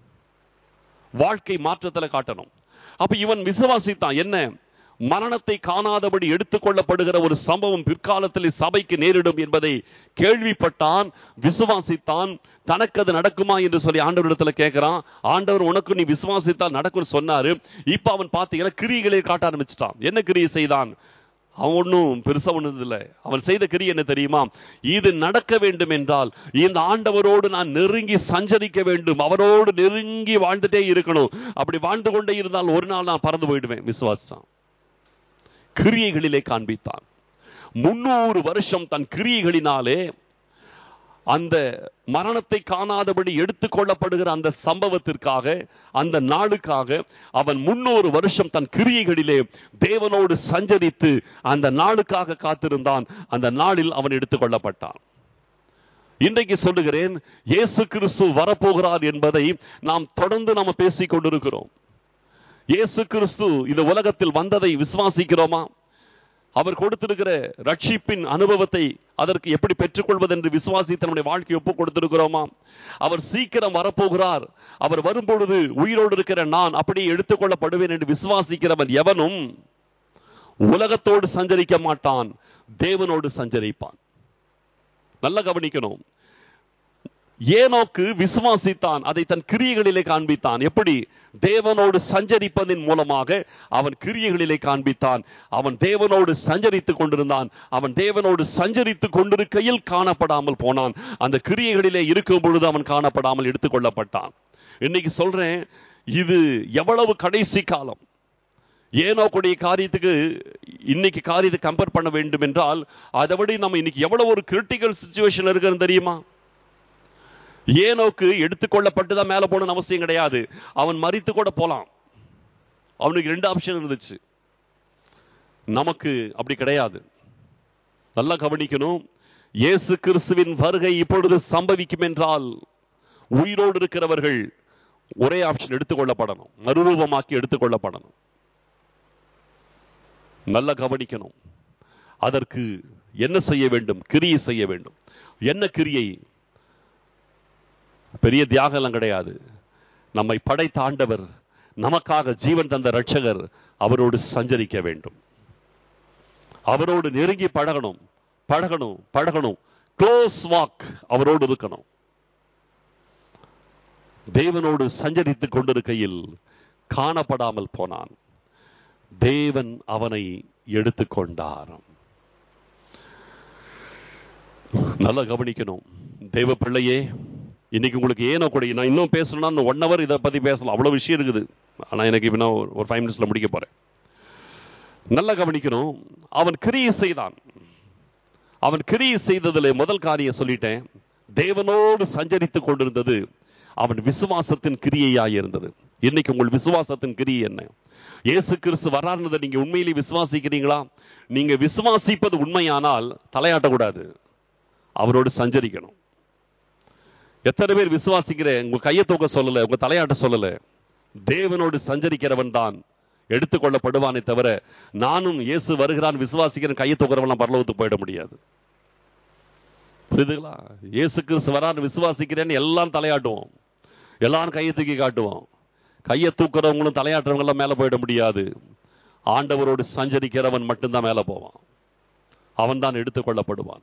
வாழ்க்கை மாற்றத்துல காட்டணும் அப்ப இவன் விசுவாசித்தான் என்ன மரணத்தை காணாதபடி எடுத்துக்கொள்ளப்படுகிற ஒரு சம்பவம் பிற்காலத்தில் சபைக்கு நேரிடும் என்பதை கேள்விப்பட்டான் விசுவாசித்தான் தனக்கு அது நடக்குமா என்று சொல்லி ஆண்டவரிடத்துல கேட்கிறான் ஆண்டவர் உனக்கு நீ விசுவாசித்தால் நடக்கும் சொன்னாரு இப்ப அவன் பார்த்தீங்கன்னா கிரிகளை காட்ட ஆரம்பிச்சிட்டான் என்ன கிரியை செய்தான் அவன் ஒன்றும் பெருசா ஒண்ணு இல்லை அவன் செய்த கிரி என்ன தெரியுமா இது நடக்க வேண்டும் என்றால் இந்த ஆண்டவரோடு நான் நெருங்கி சஞ்சரிக்க வேண்டும் அவரோடு நெருங்கி வாழ்ந்துட்டே இருக்கணும் அப்படி வாழ்ந்து கொண்டே இருந்தால் ஒரு நாள் நான் பறந்து போயிடுவேன் விசுவாசம் கிரியைகளிலே காண்பித்தான் முன்னூறு வருஷம் தன் கிரியைகளினாலே அந்த மரணத்தை காணாதபடி எடுத்துக்கொள்ளப்படுகிற அந்த சம்பவத்திற்காக அந்த நாளுக்காக அவன் முன்னூறு வருஷம் தன் கிரியைகளிலே தேவனோடு சஞ்சரித்து அந்த நாளுக்காக காத்திருந்தான் அந்த நாளில் அவன் எடுத்துக்கொள்ளப்பட்டான் இன்றைக்கு சொல்லுகிறேன் இயேசு கிறிஸ்து வரப்போகிறார் என்பதை நாம் தொடர்ந்து நாம் பேசிக் கொண்டிருக்கிறோம் இயேசு கிறிஸ்து இந்த உலகத்தில் வந்ததை விசுவாசிக்கிறோமா அவர் கொடுத்திருக்கிற ரட்சிப்பின் அனுபவத்தை அதற்கு எப்படி பெற்றுக்கொள்வது என்று விசுவாசித்து நம்முடைய வாழ்க்கையை ஒப்புக் கொடுத்திருக்கிறோமா அவர் சீக்கிரம் வரப்போகிறார் அவர் வரும்பொழுது உயிரோடு இருக்கிற நான் அப்படியே எடுத்துக்கொள்ளப்படுவேன் என்று விசுவாசிக்கிறவன் எவனும் உலகத்தோடு சஞ்சரிக்க மாட்டான் தேவனோடு சஞ்சரிப்பான் நல்லா கவனிக்கணும் ஏனோக்கு விசுவாசித்தான் அதை தன் கிரியைகளிலே காண்பித்தான் எப்படி தேவனோடு சஞ்சரிப்பதின் மூலமாக அவன் கிரியைகளிலே காண்பித்தான் அவன் தேவனோடு சஞ்சரித்துக் கொண்டிருந்தான் அவன் தேவனோடு சஞ்சரித்துக் கொண்டிருக்கையில் காணப்படாமல் போனான் அந்த கிரியைகளிலே இருக்கும் பொழுது அவன் காணப்படாமல் எடுத்துக்கொள்ளப்பட்டான் இன்னைக்கு சொல்றேன் இது எவ்வளவு கடைசி காலம் ஏனோக்குடைய காரியத்துக்கு இன்னைக்கு காரியத்தை கம்பேர் பண்ண வேண்டும் என்றால் அதை விட நம்ம இன்னைக்கு எவ்வளவு ஒரு கிரிட்டிக்கல் சுச்சுவேஷன் இருக்குன்னு தெரியுமா ஏனோக்கு எடுத்துக்கொள்ளப்பட்டுதான் மேல போகணும்னு அவசியம் கிடையாது அவன் மறித்து கூட போலாம் அவனுக்கு ரெண்டு ஆப்ஷன் இருந்துச்சு நமக்கு அப்படி கிடையாது நல்லா கவனிக்கணும் இயேசு கிறிஸ்துவின் வருகை இப்பொழுது சம்பவிக்கும் என்றால் உயிரோடு இருக்கிறவர்கள் ஒரே ஆப்ஷன் எடுத்துக்கொள்ளப்படணும் மறுரூபமாக்கி எடுத்துக்கொள்ளப்படணும் நல்லா கவனிக்கணும் அதற்கு என்ன செய்ய வேண்டும் கிரியை செய்ய வேண்டும் என்ன கிரியை பெரிய தியாகம் எல்லாம் கிடையாது நம்மை படைத்த ஆண்டவர் நமக்காக ஜீவன் தந்த ரட்சகர் அவரோடு சஞ்சரிக்க வேண்டும் அவரோடு நெருங்கி பழகணும் பழகணும் பழகணும் க்ளோஸ் வாக் அவரோடு இருக்கணும் தேவனோடு சஞ்சரித்துக் கொண்டிருக்கையில் காணப்படாமல் போனான் தேவன் அவனை எடுத்துக்கொண்டார் நல்லா கவனிக்கணும் தேவ பிள்ளையே இன்னைக்கு உங்களுக்கு ஏனோ கூட நான் இன்னும் பேசணும்னா ஒன் ஹவர் இதை பத்தி பேசலாம் அவ்வளவு விஷயம் இருக்குது ஆனா எனக்கு இப்ப நான் ஒரு ஃபைவ் மினிட்ஸ்ல முடிக்க போறேன் நல்லா கவனிக்கணும் அவன் கிரியை செய்தான் அவன் கிரியை செய்ததுல முதல் காரியம் சொல்லிட்டேன் தேவனோடு சஞ்சரித்துக் கொண்டிருந்தது அவன் விசுவாசத்தின் கிரியையாய் இருந்தது இன்னைக்கு உங்கள் விசுவாசத்தின் கிரியை என்ன இயேசு கிறிஸ்து வராருன்றதை நீங்க உண்மையிலேயே விசுவாசிக்கிறீங்களா நீங்க விசுவாசிப்பது உண்மையானால் தலையாட்டக்கூடாது அவரோடு சஞ்சரிக்கணும் எத்தனை பேர் விசுவாசிக்கிற உங்க கையை தூக்க சொல்லல உங்க தலையாட்ட சொல்லல தேவனோடு சஞ்சரிக்கிறவன் தான் எடுத்துக்கொள்ளப்படுவானே தவிர நானும் இயேசு வருகிறான் விசுவாசிக்கிறேன் கையை தூக்குறவன் பரலோகத்துக்கு போயிட முடியாது புரியுதுங்களா இயேசு கிறிஸ்து வரான்னு விசுவாசிக்கிறேன்னு எல்லாம் தலையாட்டுவோம் எல்லாரும் கையை தூக்கி காட்டுவோம் கையை தூக்குறவங்களும் தலையாட்டுறவங்க எல்லாம் மேல போயிட முடியாது ஆண்டவரோடு சஞ்சரிக்கிறவன் மட்டும்தான் மேல போவான் அவன் தான் எடுத்துக்கொள்ளப்படுவான்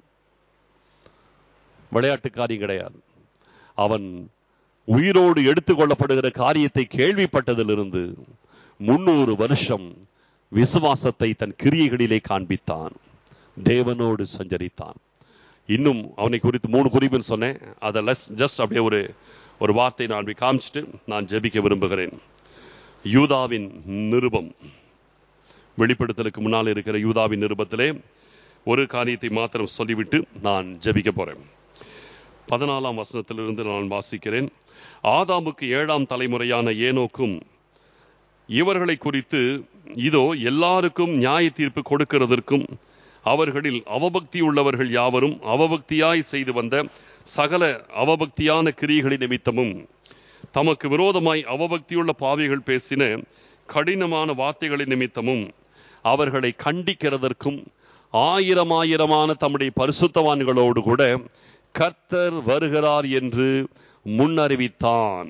விளையாட்டு காரியம் கிடையாது அவன் உயிரோடு எடுத்துக்கொள்ளப்படுகிற காரியத்தை கேள்விப்பட்டதிலிருந்து முன்னூறு வருஷம் விசுவாசத்தை தன் கிரியைகளிலே காண்பித்தான் தேவனோடு சஞ்சரித்தான் இன்னும் அவனை குறித்து மூணு குறிப்புன்னு சொன்னேன் அதை ஜஸ்ட் அப்படியே ஒரு ஒரு வார்த்தை நான் அப்படி காமிச்சிட்டு நான் ஜெபிக்க விரும்புகிறேன் யூதாவின் நிருபம் வெளிப்படுத்தலுக்கு முன்னால் இருக்கிற யூதாவின் நிருபத்திலே ஒரு காரியத்தை மாத்திரம் சொல்லிவிட்டு நான் ஜெபிக்க போறேன் பதினாலாம் வசனத்திலிருந்து நான் வாசிக்கிறேன் ஆதாமுக்கு ஏழாம் தலைமுறையான ஏனோக்கும் இவர்களை குறித்து இதோ எல்லாருக்கும் நியாய தீர்ப்பு கொடுக்கிறதற்கும் அவர்களில் அவபக்தி உள்ளவர்கள் யாவரும் அவபக்தியாய் செய்து வந்த சகல அவபக்தியான கிரியைகளின் நிமித்தமும் தமக்கு விரோதமாய் அவபக்தியுள்ள பாவிகள் பேசின கடினமான வார்த்தைகளின் நிமித்தமும் அவர்களை கண்டிக்கிறதற்கும் ஆயிரம் ஆயிரமான தம்முடைய பரிசுத்தவான்களோடு கூட கர்த்தர் வருகிறார் என்று முன்னறிவித்தான்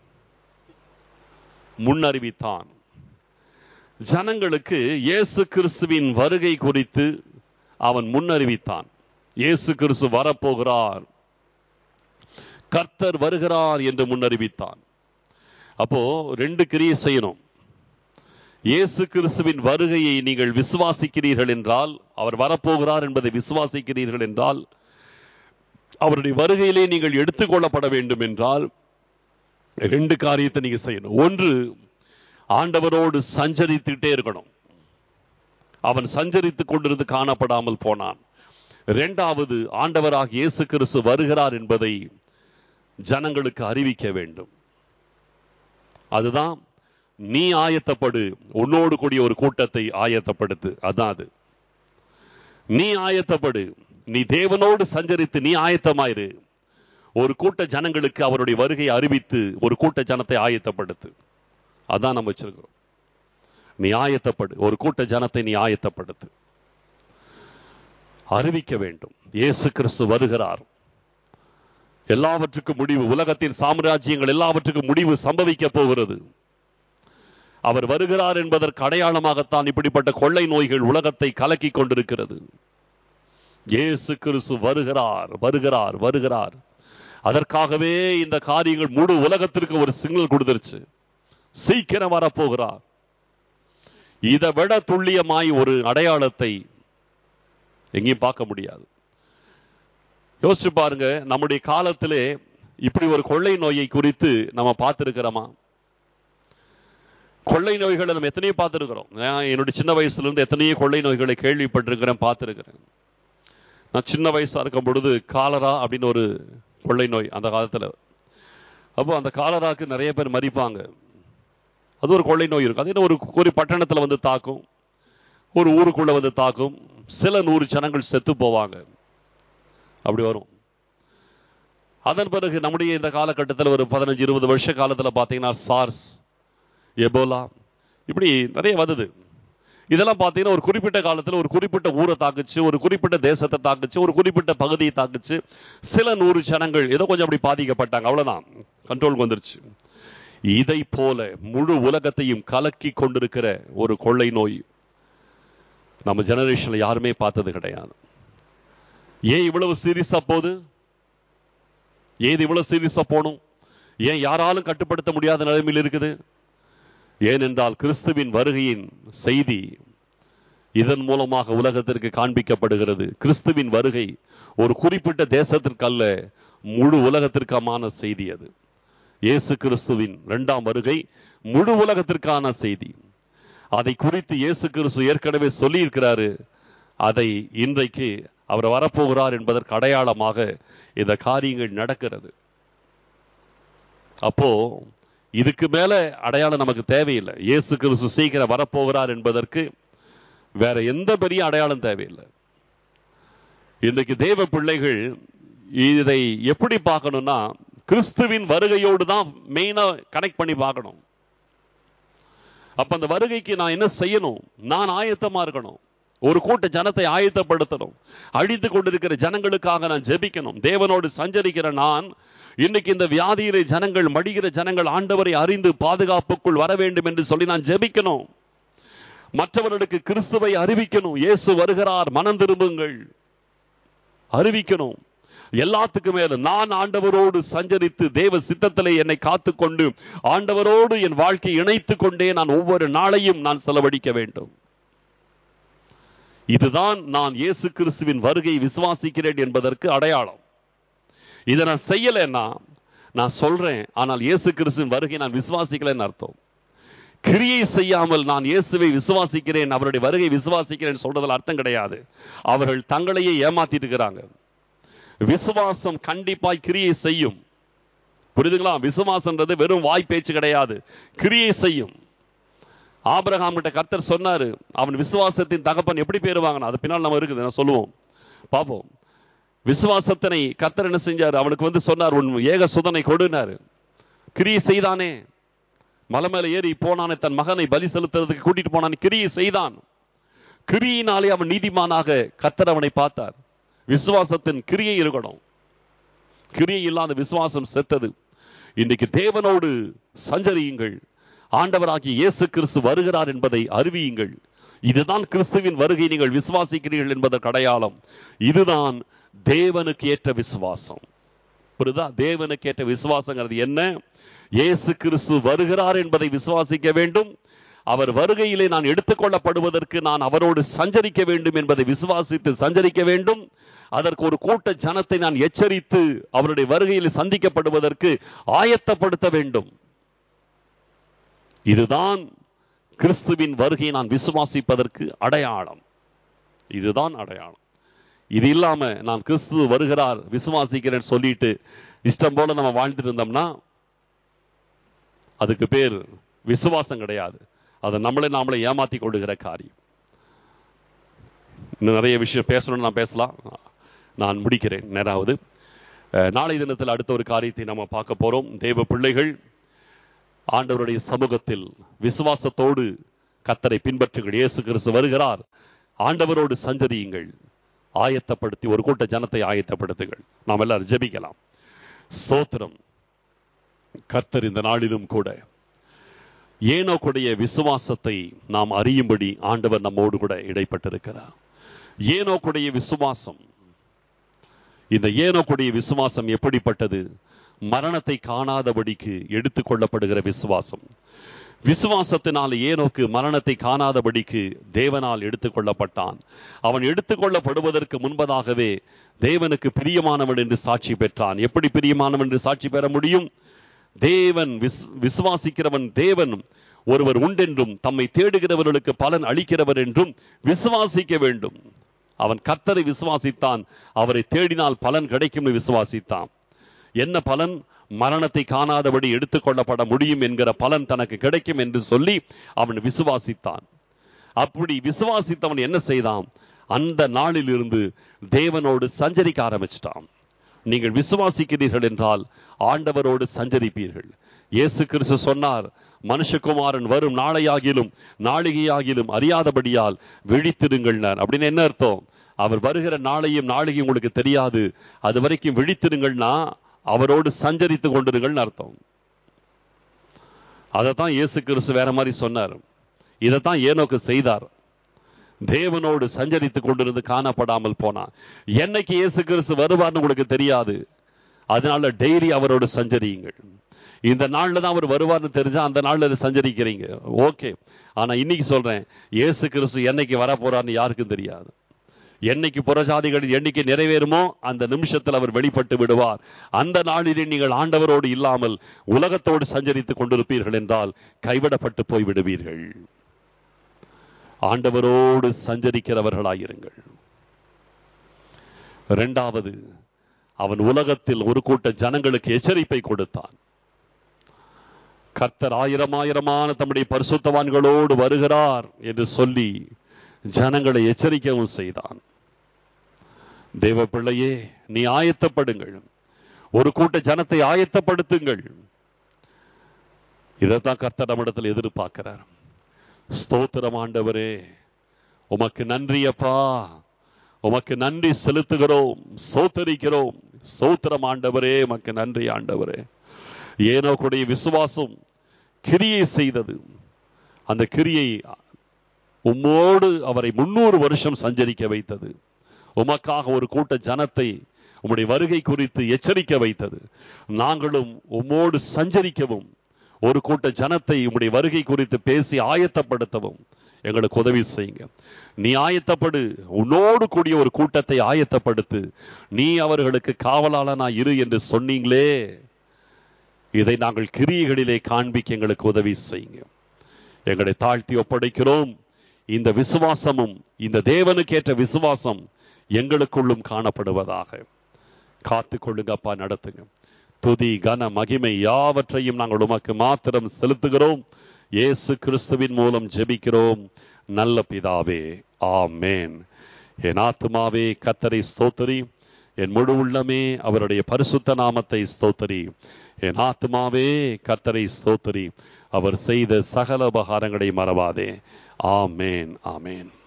முன்னறிவித்தான் ஜனங்களுக்கு இயேசு கிறிஸ்துவின் வருகை குறித்து அவன் முன்னறிவித்தான் இயேசு கிறிஸ்து வரப்போகிறார் கர்த்தர் வருகிறார் என்று முன்னறிவித்தான் அப்போ ரெண்டு கிரியை செய்யணும் இயேசு கிறிஸ்துவின் வருகையை நீங்கள் விசுவாசிக்கிறீர்கள் என்றால் அவர் வரப்போகிறார் என்பதை விசுவாசிக்கிறீர்கள் என்றால் அவருடைய வருகையிலே நீங்கள் எடுத்துக்கொள்ளப்பட வேண்டும் என்றால் ரெண்டு காரியத்தை நீங்க செய்யணும் ஒன்று ஆண்டவரோடு சஞ்சரித்துட்டே இருக்கணும் அவன் சஞ்சரித்துக் கொண்டிருந்து காணப்படாமல் போனான் இரண்டாவது ஆண்டவராக இயேசு கிறிஸ்து வருகிறார் என்பதை ஜனங்களுக்கு அறிவிக்க வேண்டும் அதுதான் நீ ஆயத்தப்படு உன்னோடு கூடிய ஒரு கூட்டத்தை ஆயத்தப்படுத்து அதான் அது நீ ஆயத்தப்படு நீ தேவனோடு சஞ்சரித்து நீ ஆயத்தமாயிரு ஒரு கூட்ட ஜனங்களுக்கு அவருடைய வருகையை அறிவித்து ஒரு கூட்ட ஜனத்தை ஆயத்தப்படுத்து அதான் நம்ம வச்சிருக்கிறோம் நீ ஆயத்தப்படு ஒரு கூட்ட ஜனத்தை நீ ஆயத்தப்படுத்து அறிவிக்க வேண்டும் இயேசு கிறிஸ்து வருகிறார் எல்லாவற்றுக்கும் முடிவு உலகத்தின் சாம்ராஜ்யங்கள் எல்லாவற்றுக்கும் முடிவு சம்பவிக்க போகிறது அவர் வருகிறார் என்பதற்கு அடையாளமாகத்தான் இப்படிப்பட்ட கொள்ளை நோய்கள் உலகத்தை கலக்கி கொண்டிருக்கிறது இயேசு கிறிஸ்து வருகிறார் வருகிறார் வருகிறார் அதற்காகவே இந்த காரியங்கள் முழு உலகத்திற்கு ஒரு சிக்னல் கொடுத்துருச்சு சீக்கிரம் வரப்போகிறார் இதை விட துல்லியமாய் ஒரு அடையாளத்தை எங்கேயும் பார்க்க முடியாது யோசிச்சு பாருங்க நம்முடைய காலத்திலே இப்படி ஒரு கொள்ளை நோயை குறித்து நம்ம பார்த்திருக்கிறோமா கொள்ளை நோய்களை நம்ம எத்தனையோ பார்த்திருக்கிறோம் நான் என்னுடைய சின்ன வயசுல இருந்து எத்தனையோ கொள்ளை நோய்களை கேள்விப்பட்டிருக்கிறேன் பார்த்திருக்கிறேன் நான் சின்ன வயசா இருக்கும் பொழுது காலரா அப்படின்னு ஒரு கொள்ளை நோய் அந்த காலத்துல அப்போ அந்த காலராக்கு நிறைய பேர் மறிப்பாங்க அது ஒரு கொள்ளை நோய் இருக்கும் அது என்ன ஒரு ஒரு பட்டணத்துல வந்து தாக்கும் ஒரு ஊருக்குள்ள வந்து தாக்கும் சில நூறு ஜனங்கள் செத்து போவாங்க அப்படி வரும் அதன் பிறகு நம்முடைய இந்த காலகட்டத்தில் ஒரு பதினஞ்சு இருபது வருஷ காலத்துல பாத்தீங்கன்னா சார்ஸ் எபோலா இப்படி நிறைய வந்தது இதெல்லாம் பார்த்தீங்கன்னா ஒரு குறிப்பிட்ட காலத்தில் ஒரு குறிப்பிட்ட ஊரை தாக்குச்சு ஒரு குறிப்பிட்ட தேசத்தை தாக்குச்சு ஒரு குறிப்பிட்ட பகுதியை தாக்குச்சு சில நூறு ஜனங்கள் ஏதோ கொஞ்சம் அப்படி பாதிக்கப்பட்டாங்க அவ்வளவுதான் கண்ட்ரோலுக்கு வந்துருச்சு இதை போல முழு உலகத்தையும் கலக்கி கொண்டிருக்கிற ஒரு கொள்ளை நோய் நம்ம ஜெனரேஷன்ல யாருமே பார்த்தது கிடையாது ஏன் இவ்வளவு சீரியஸா போகுது ஏது இவ்வளவு சீரியஸா போகணும் ஏன் யாராலும் கட்டுப்படுத்த முடியாத நிலைமையில் இருக்குது ஏனென்றால் கிறிஸ்துவின் வருகையின் செய்தி இதன் மூலமாக உலகத்திற்கு காண்பிக்கப்படுகிறது கிறிஸ்துவின் வருகை ஒரு குறிப்பிட்ட தேசத்திற்கு அல்ல முழு உலகத்திற்கான செய்தி அது இயேசு கிறிஸ்துவின் இரண்டாம் வருகை முழு உலகத்திற்கான செய்தி அதை குறித்து இயேசு கிறிஸ்து ஏற்கனவே சொல்லி இருக்கிறாரு அதை இன்றைக்கு அவர் வரப்போகிறார் என்பதற்கு அடையாளமாக இந்த காரியங்கள் நடக்கிறது அப்போ இதுக்கு மேல அடையாளம் நமக்கு தேவையில்லை இயேசு கிறிஸ்து சீக்கிரம் வரப்போகிறார் என்பதற்கு வேற எந்த பெரிய அடையாளம் தேவையில்லை இன்றைக்கு தேவ பிள்ளைகள் இதை எப்படி பார்க்கணும்னா கிறிஸ்துவின் வருகையோடு தான் மெயினா கனெக்ட் பண்ணி பார்க்கணும் அப்ப அந்த வருகைக்கு நான் என்ன செய்யணும் நான் ஆயத்தமா இருக்கணும் ஒரு கூட்ட ஜனத்தை ஆயத்தப்படுத்தணும் அழித்து கொண்டிருக்கிற ஜனங்களுக்காக நான் ஜெபிக்கணும் தேவனோடு சஞ்சரிக்கிற நான் இன்னைக்கு இந்த வியாதியிலே ஜனங்கள் மடிகிற ஜனங்கள் ஆண்டவரை அறிந்து பாதுகாப்புக்குள் வர வேண்டும் என்று சொல்லி நான் ஜெபிக்கணும் மற்றவர்களுக்கு கிறிஸ்துவை அறிவிக்கணும் இயேசு வருகிறார் மனம் திரும்புங்கள் அறிவிக்கணும் எல்லாத்துக்கும் மேல நான் ஆண்டவரோடு சஞ்சரித்து தேவ சித்தத்திலே என்னை காத்துக்கொண்டு ஆண்டவரோடு என் வாழ்க்கை இணைத்து கொண்டே நான் ஒவ்வொரு நாளையும் நான் செலவழிக்க வேண்டும் இதுதான் நான் இயேசு கிறிஸ்துவின் வருகை விசுவாசிக்கிறேன் என்பதற்கு அடையாளம் இதை நான் செய்யலைன்னா நான் சொல்றேன் ஆனால் இயேசு கிறிஸ்துவின் வருகை நான் விசுவாசிக்கலைன்னு அர்த்தம் கிரியை செய்யாமல் நான் இயேசுவை விசுவாசிக்கிறேன் அவருடைய வருகை விசுவாசிக்கிறேன் சொல்றதுல அர்த்தம் கிடையாது அவர்கள் தங்களையே ஏமாத்திட்டு இருக்கிறாங்க விசுவாசம் கண்டிப்பாய் கிரியை செய்யும் புரியுதுங்களா விசுவாசம்ன்றது வெறும் வாய் பேச்சு கிடையாது கிரியை செய்யும் ஆபிரகாம் கிட்ட கர்த்தர் சொன்னாரு அவன் விசுவாசத்தின் தகப்பன் எப்படி பேர் வாங்கினா அது பின்னால் நம்ம இருக்குது நான் சொல்லுவோம் பார்ப்போம் விசுவாசத்தினை கர்த்தர் என்ன செஞ்சார் அவனுக்கு வந்து சொன்னார் உன் ஏக சுதனை கொடுனாரு கிரியை செய்தானே மலை மேல ஏறி போனானே தன் மகனை பலி செலுத்துறதுக்கு கூட்டிட்டு போனான் கிரியை செய்தான் கிரியினாலே அவன் நீதிமானாக கர்த்தர் அவனை பார்த்தார் விசுவாசத்தின் கிரியை இருக்கணும் கிரியை இல்லாத விசுவாசம் செத்தது இன்றைக்கு தேவனோடு சஞ்சரியுங்கள் ஆண்டவராகிய இயேசு கிறிஸ்து வருகிறார் என்பதை அறிவியுங்கள் இதுதான் கிறிஸ்துவின் வருகை நீங்கள் விசுவாசிக்கிறீர்கள் என்பதற்கு அடையாளம் இதுதான் தேவனுக்கு ஏற்ற விசுவாசம் புரியுதா தேவனுக்கு ஏற்ற விசுவாசங்கிறது என்ன இயேசு கிறிஸ்து வருகிறார் என்பதை விசுவாசிக்க வேண்டும் அவர் வருகையிலே நான் எடுத்துக்கொள்ளப்படுவதற்கு நான் அவரோடு சஞ்சரிக்க வேண்டும் என்பதை விசுவாசித்து சஞ்சரிக்க வேண்டும் அதற்கு ஒரு கூட்ட ஜனத்தை நான் எச்சரித்து அவருடைய வருகையில் சந்திக்கப்படுவதற்கு ஆயத்தப்படுத்த வேண்டும் இதுதான் கிறிஸ்துவின் வருகையை நான் விசுவாசிப்பதற்கு அடையாளம் இதுதான் அடையாளம் இது இல்லாம நான் கிறிஸ்து வருகிறார் விசுவாசிக்கிறேன் சொல்லிட்டு இஷ்டம் போல நம்ம வாழ்ந்துட்டு இருந்தோம்னா அதுக்கு பேர் விசுவாசம் கிடையாது அதை நம்மளே நாமளே ஏமாத்தி கொள்ளுகிற காரியம் இன்னும் நிறைய விஷயம் பேசணும்னு நான் பேசலாம் நான் முடிக்கிறேன் நேராவது நாளை தினத்தில் அடுத்த ஒரு காரியத்தை நம்ம பார்க்க போறோம் தேவ பிள்ளைகள் ஆண்டவருடைய சமூகத்தில் விசுவாசத்தோடு கத்தரை பின்பற்றுங்கள் இயேசு கிறிஸ்து வருகிறார் ஆண்டவரோடு சஞ்சரியுங்கள் ஆயத்தப்படுத்தி ஒரு கூட்ட ஜனத்தை ஆயத்தப்படுத்துங்கள் நாம் எல்லாரும் ஜெபிக்கலாம் ஸ்தோத்திரம் கர்த்தர் இந்த நாளிலும் கூட ஏனோக்குடைய விசுவாசத்தை நாம் அறியும்படி ஆண்டவர் நம்மோடு கூட இடைப்பட்டிருக்கிறார் ஏனோக்குடைய விசுவாசம் இந்த ஏனோக்குடைய விசுவாசம் எப்படிப்பட்டது மரணத்தை காணாதபடிக்கு எடுத்துக்கொள்ளப்படுகிற விசுவாசம் விசுவாசத்தினால் ஏனோக்கு மரணத்தை காணாதபடிக்கு தேவனால் எடுத்துக்கொள்ளப்பட்டான் அவன் எடுத்துக்கொள்ளப்படுவதற்கு முன்பதாகவே தேவனுக்கு பிரியமானவன் என்று சாட்சி பெற்றான் எப்படி பிரியமானவன் என்று சாட்சி பெற முடியும் தேவன் விஸ் விசுவாசிக்கிறவன் தேவன் ஒருவர் உண்டென்றும் தம்மை தேடுகிறவர்களுக்கு பலன் அளிக்கிறவர் என்றும் விசுவாசிக்க வேண்டும் அவன் கர்த்தரை விசுவாசித்தான் அவரை தேடினால் பலன் கிடைக்கும் விசுவாசித்தான் என்ன பலன் மரணத்தை காணாதபடி எடுத்துக்கொள்ளப்பட முடியும் என்கிற பலன் தனக்கு கிடைக்கும் என்று சொல்லி அவன் விசுவாசித்தான் அப்படி விசுவாசித்தவன் என்ன செய்தான் அந்த நாளில் இருந்து தேவனோடு சஞ்சரிக்க ஆரம்பிச்சிட்டான் நீங்கள் விசுவாசிக்கிறீர்கள் என்றால் ஆண்டவரோடு சஞ்சரிப்பீர்கள் இயேசு கிறிஸ்து சொன்னார் மனுஷகுமாரன் வரும் நாளையாகிலும் நாளிகையாகிலும் அறியாதபடியால் விழித்திருங்கள் அப்படின்னு என்ன அர்த்தம் அவர் வருகிற நாளையும் நாளிகையும் உங்களுக்கு தெரியாது அது வரைக்கும் விழித்திருங்கள்னா அவரோடு சஞ்சரித்து கொண்டிருங்கள்னு அர்த்தம் அதைத்தான் இயேசு கிறிஸ்து வேற மாதிரி சொன்னார் இதைத்தான் ஏனோக்கு செய்தார் தேவனோடு சஞ்சரித்து கொண்டிருந்து காணப்படாமல் போனான் என்னைக்கு இயேசு கிறிஸ்து வருவார்னு உங்களுக்கு தெரியாது அதனால டெய்லி அவரோடு சஞ்சரியுங்கள் இந்த நாள்ல தான் அவர் வருவார்னு தெரிஞ்சா அந்த நாள்ல சஞ்சரிக்கிறீங்க ஓகே ஆனா இன்னைக்கு சொல்றேன் இயேசு கிறிஸ்து என்னைக்கு வர போறார்னு யாருக்கும் தெரியாது என்னைக்கு புறஜாதிகளின் எண்ணிக்கை நிறைவேறுமோ அந்த நிமிஷத்தில் அவர் வெளிப்பட்டு விடுவார் அந்த நாளிலே நீங்கள் ஆண்டவரோடு இல்லாமல் உலகத்தோடு சஞ்சரித்துக் கொண்டிருப்பீர்கள் என்றால் கைவிடப்பட்டு போய் விடுவீர்கள் ஆண்டவரோடு சஞ்சரிக்கிறவர்களாயிருங்கள் இரண்டாவது அவன் உலகத்தில் ஒரு கூட்ட ஜனங்களுக்கு எச்சரிப்பை கொடுத்தான் கர்த்தர் ஆயிரம் ஆயிரமான தம்முடைய பரிசுத்தவான்களோடு வருகிறார் என்று சொல்லி ஜனங்களை எச்சரிக்கவும் செய்தான் தேவ பிள்ளையே நீ ஆயத்தப்படுங்கள் ஒரு கூட்ட ஜனத்தை ஆயத்தப்படுத்துங்கள் இதைத்தான் கர்த்தர் நம்மிடத்தில் எதிர்பார்க்கிறார் ஸ்தோத்திரம் ஆண்டவரே உமக்கு நன்றி அப்பா உமக்கு நன்றி செலுத்துகிறோம் சோத்தரிக்கிறோம் சோத்திரம் ஆண்டவரே உமக்கு நன்றி ஆண்டவரே ஏனோ கூடிய விசுவாசம் கிரியை செய்தது அந்த கிரியை உம்மோடு அவரை முன்னூறு வருஷம் சஞ்சரிக்க வைத்தது உமக்காக ஒரு கூட்ட ஜனத்தை உம்முடைய வருகை குறித்து எச்சரிக்க வைத்தது நாங்களும் உம்மோடு சஞ்சரிக்கவும் ஒரு கூட்ட ஜனத்தை உம்முடைய வருகை குறித்து பேசி ஆயத்தப்படுத்தவும் எங்களுக்கு உதவி செய்யுங்க நீ ஆயத்தப்படு உன்னோடு கூடிய ஒரு கூட்டத்தை ஆயத்தப்படுத்து நீ அவர்களுக்கு காவலாளனா இரு என்று சொன்னீங்களே இதை நாங்கள் கிரியைகளிலே காண்பிக்க எங்களுக்கு உதவி செய்யுங்க எங்களை தாழ்த்தி ஒப்படைக்கிறோம் இந்த விசுவாசமும் இந்த தேவனுக்கேற்ற விசுவாசம் எங்களுக்குள்ளும் காணப்படுவதாக காத்து கொள்ளுங்கப்பா நடத்துங்க துதி கன மகிமை யாவற்றையும் நாங்கள் உமக்கு மாத்திரம் செலுத்துகிறோம் இயேசு கிறிஸ்துவின் மூலம் ஜெபிக்கிறோம் நல்ல பிதாவே ஆமேன் என் ஆத்துமாவே கத்தரை ஸ்தோத்தரி என் முழு உள்ளமே அவருடைய பரிசுத்த நாமத்தை ஸ்தோத்தரி என் ஆத்துமாவே கத்தரை ஸ்தோத்தரி அவர் செய்த சகல உபகாரங்களை மறவாதே ஆமேன் ஆமேன்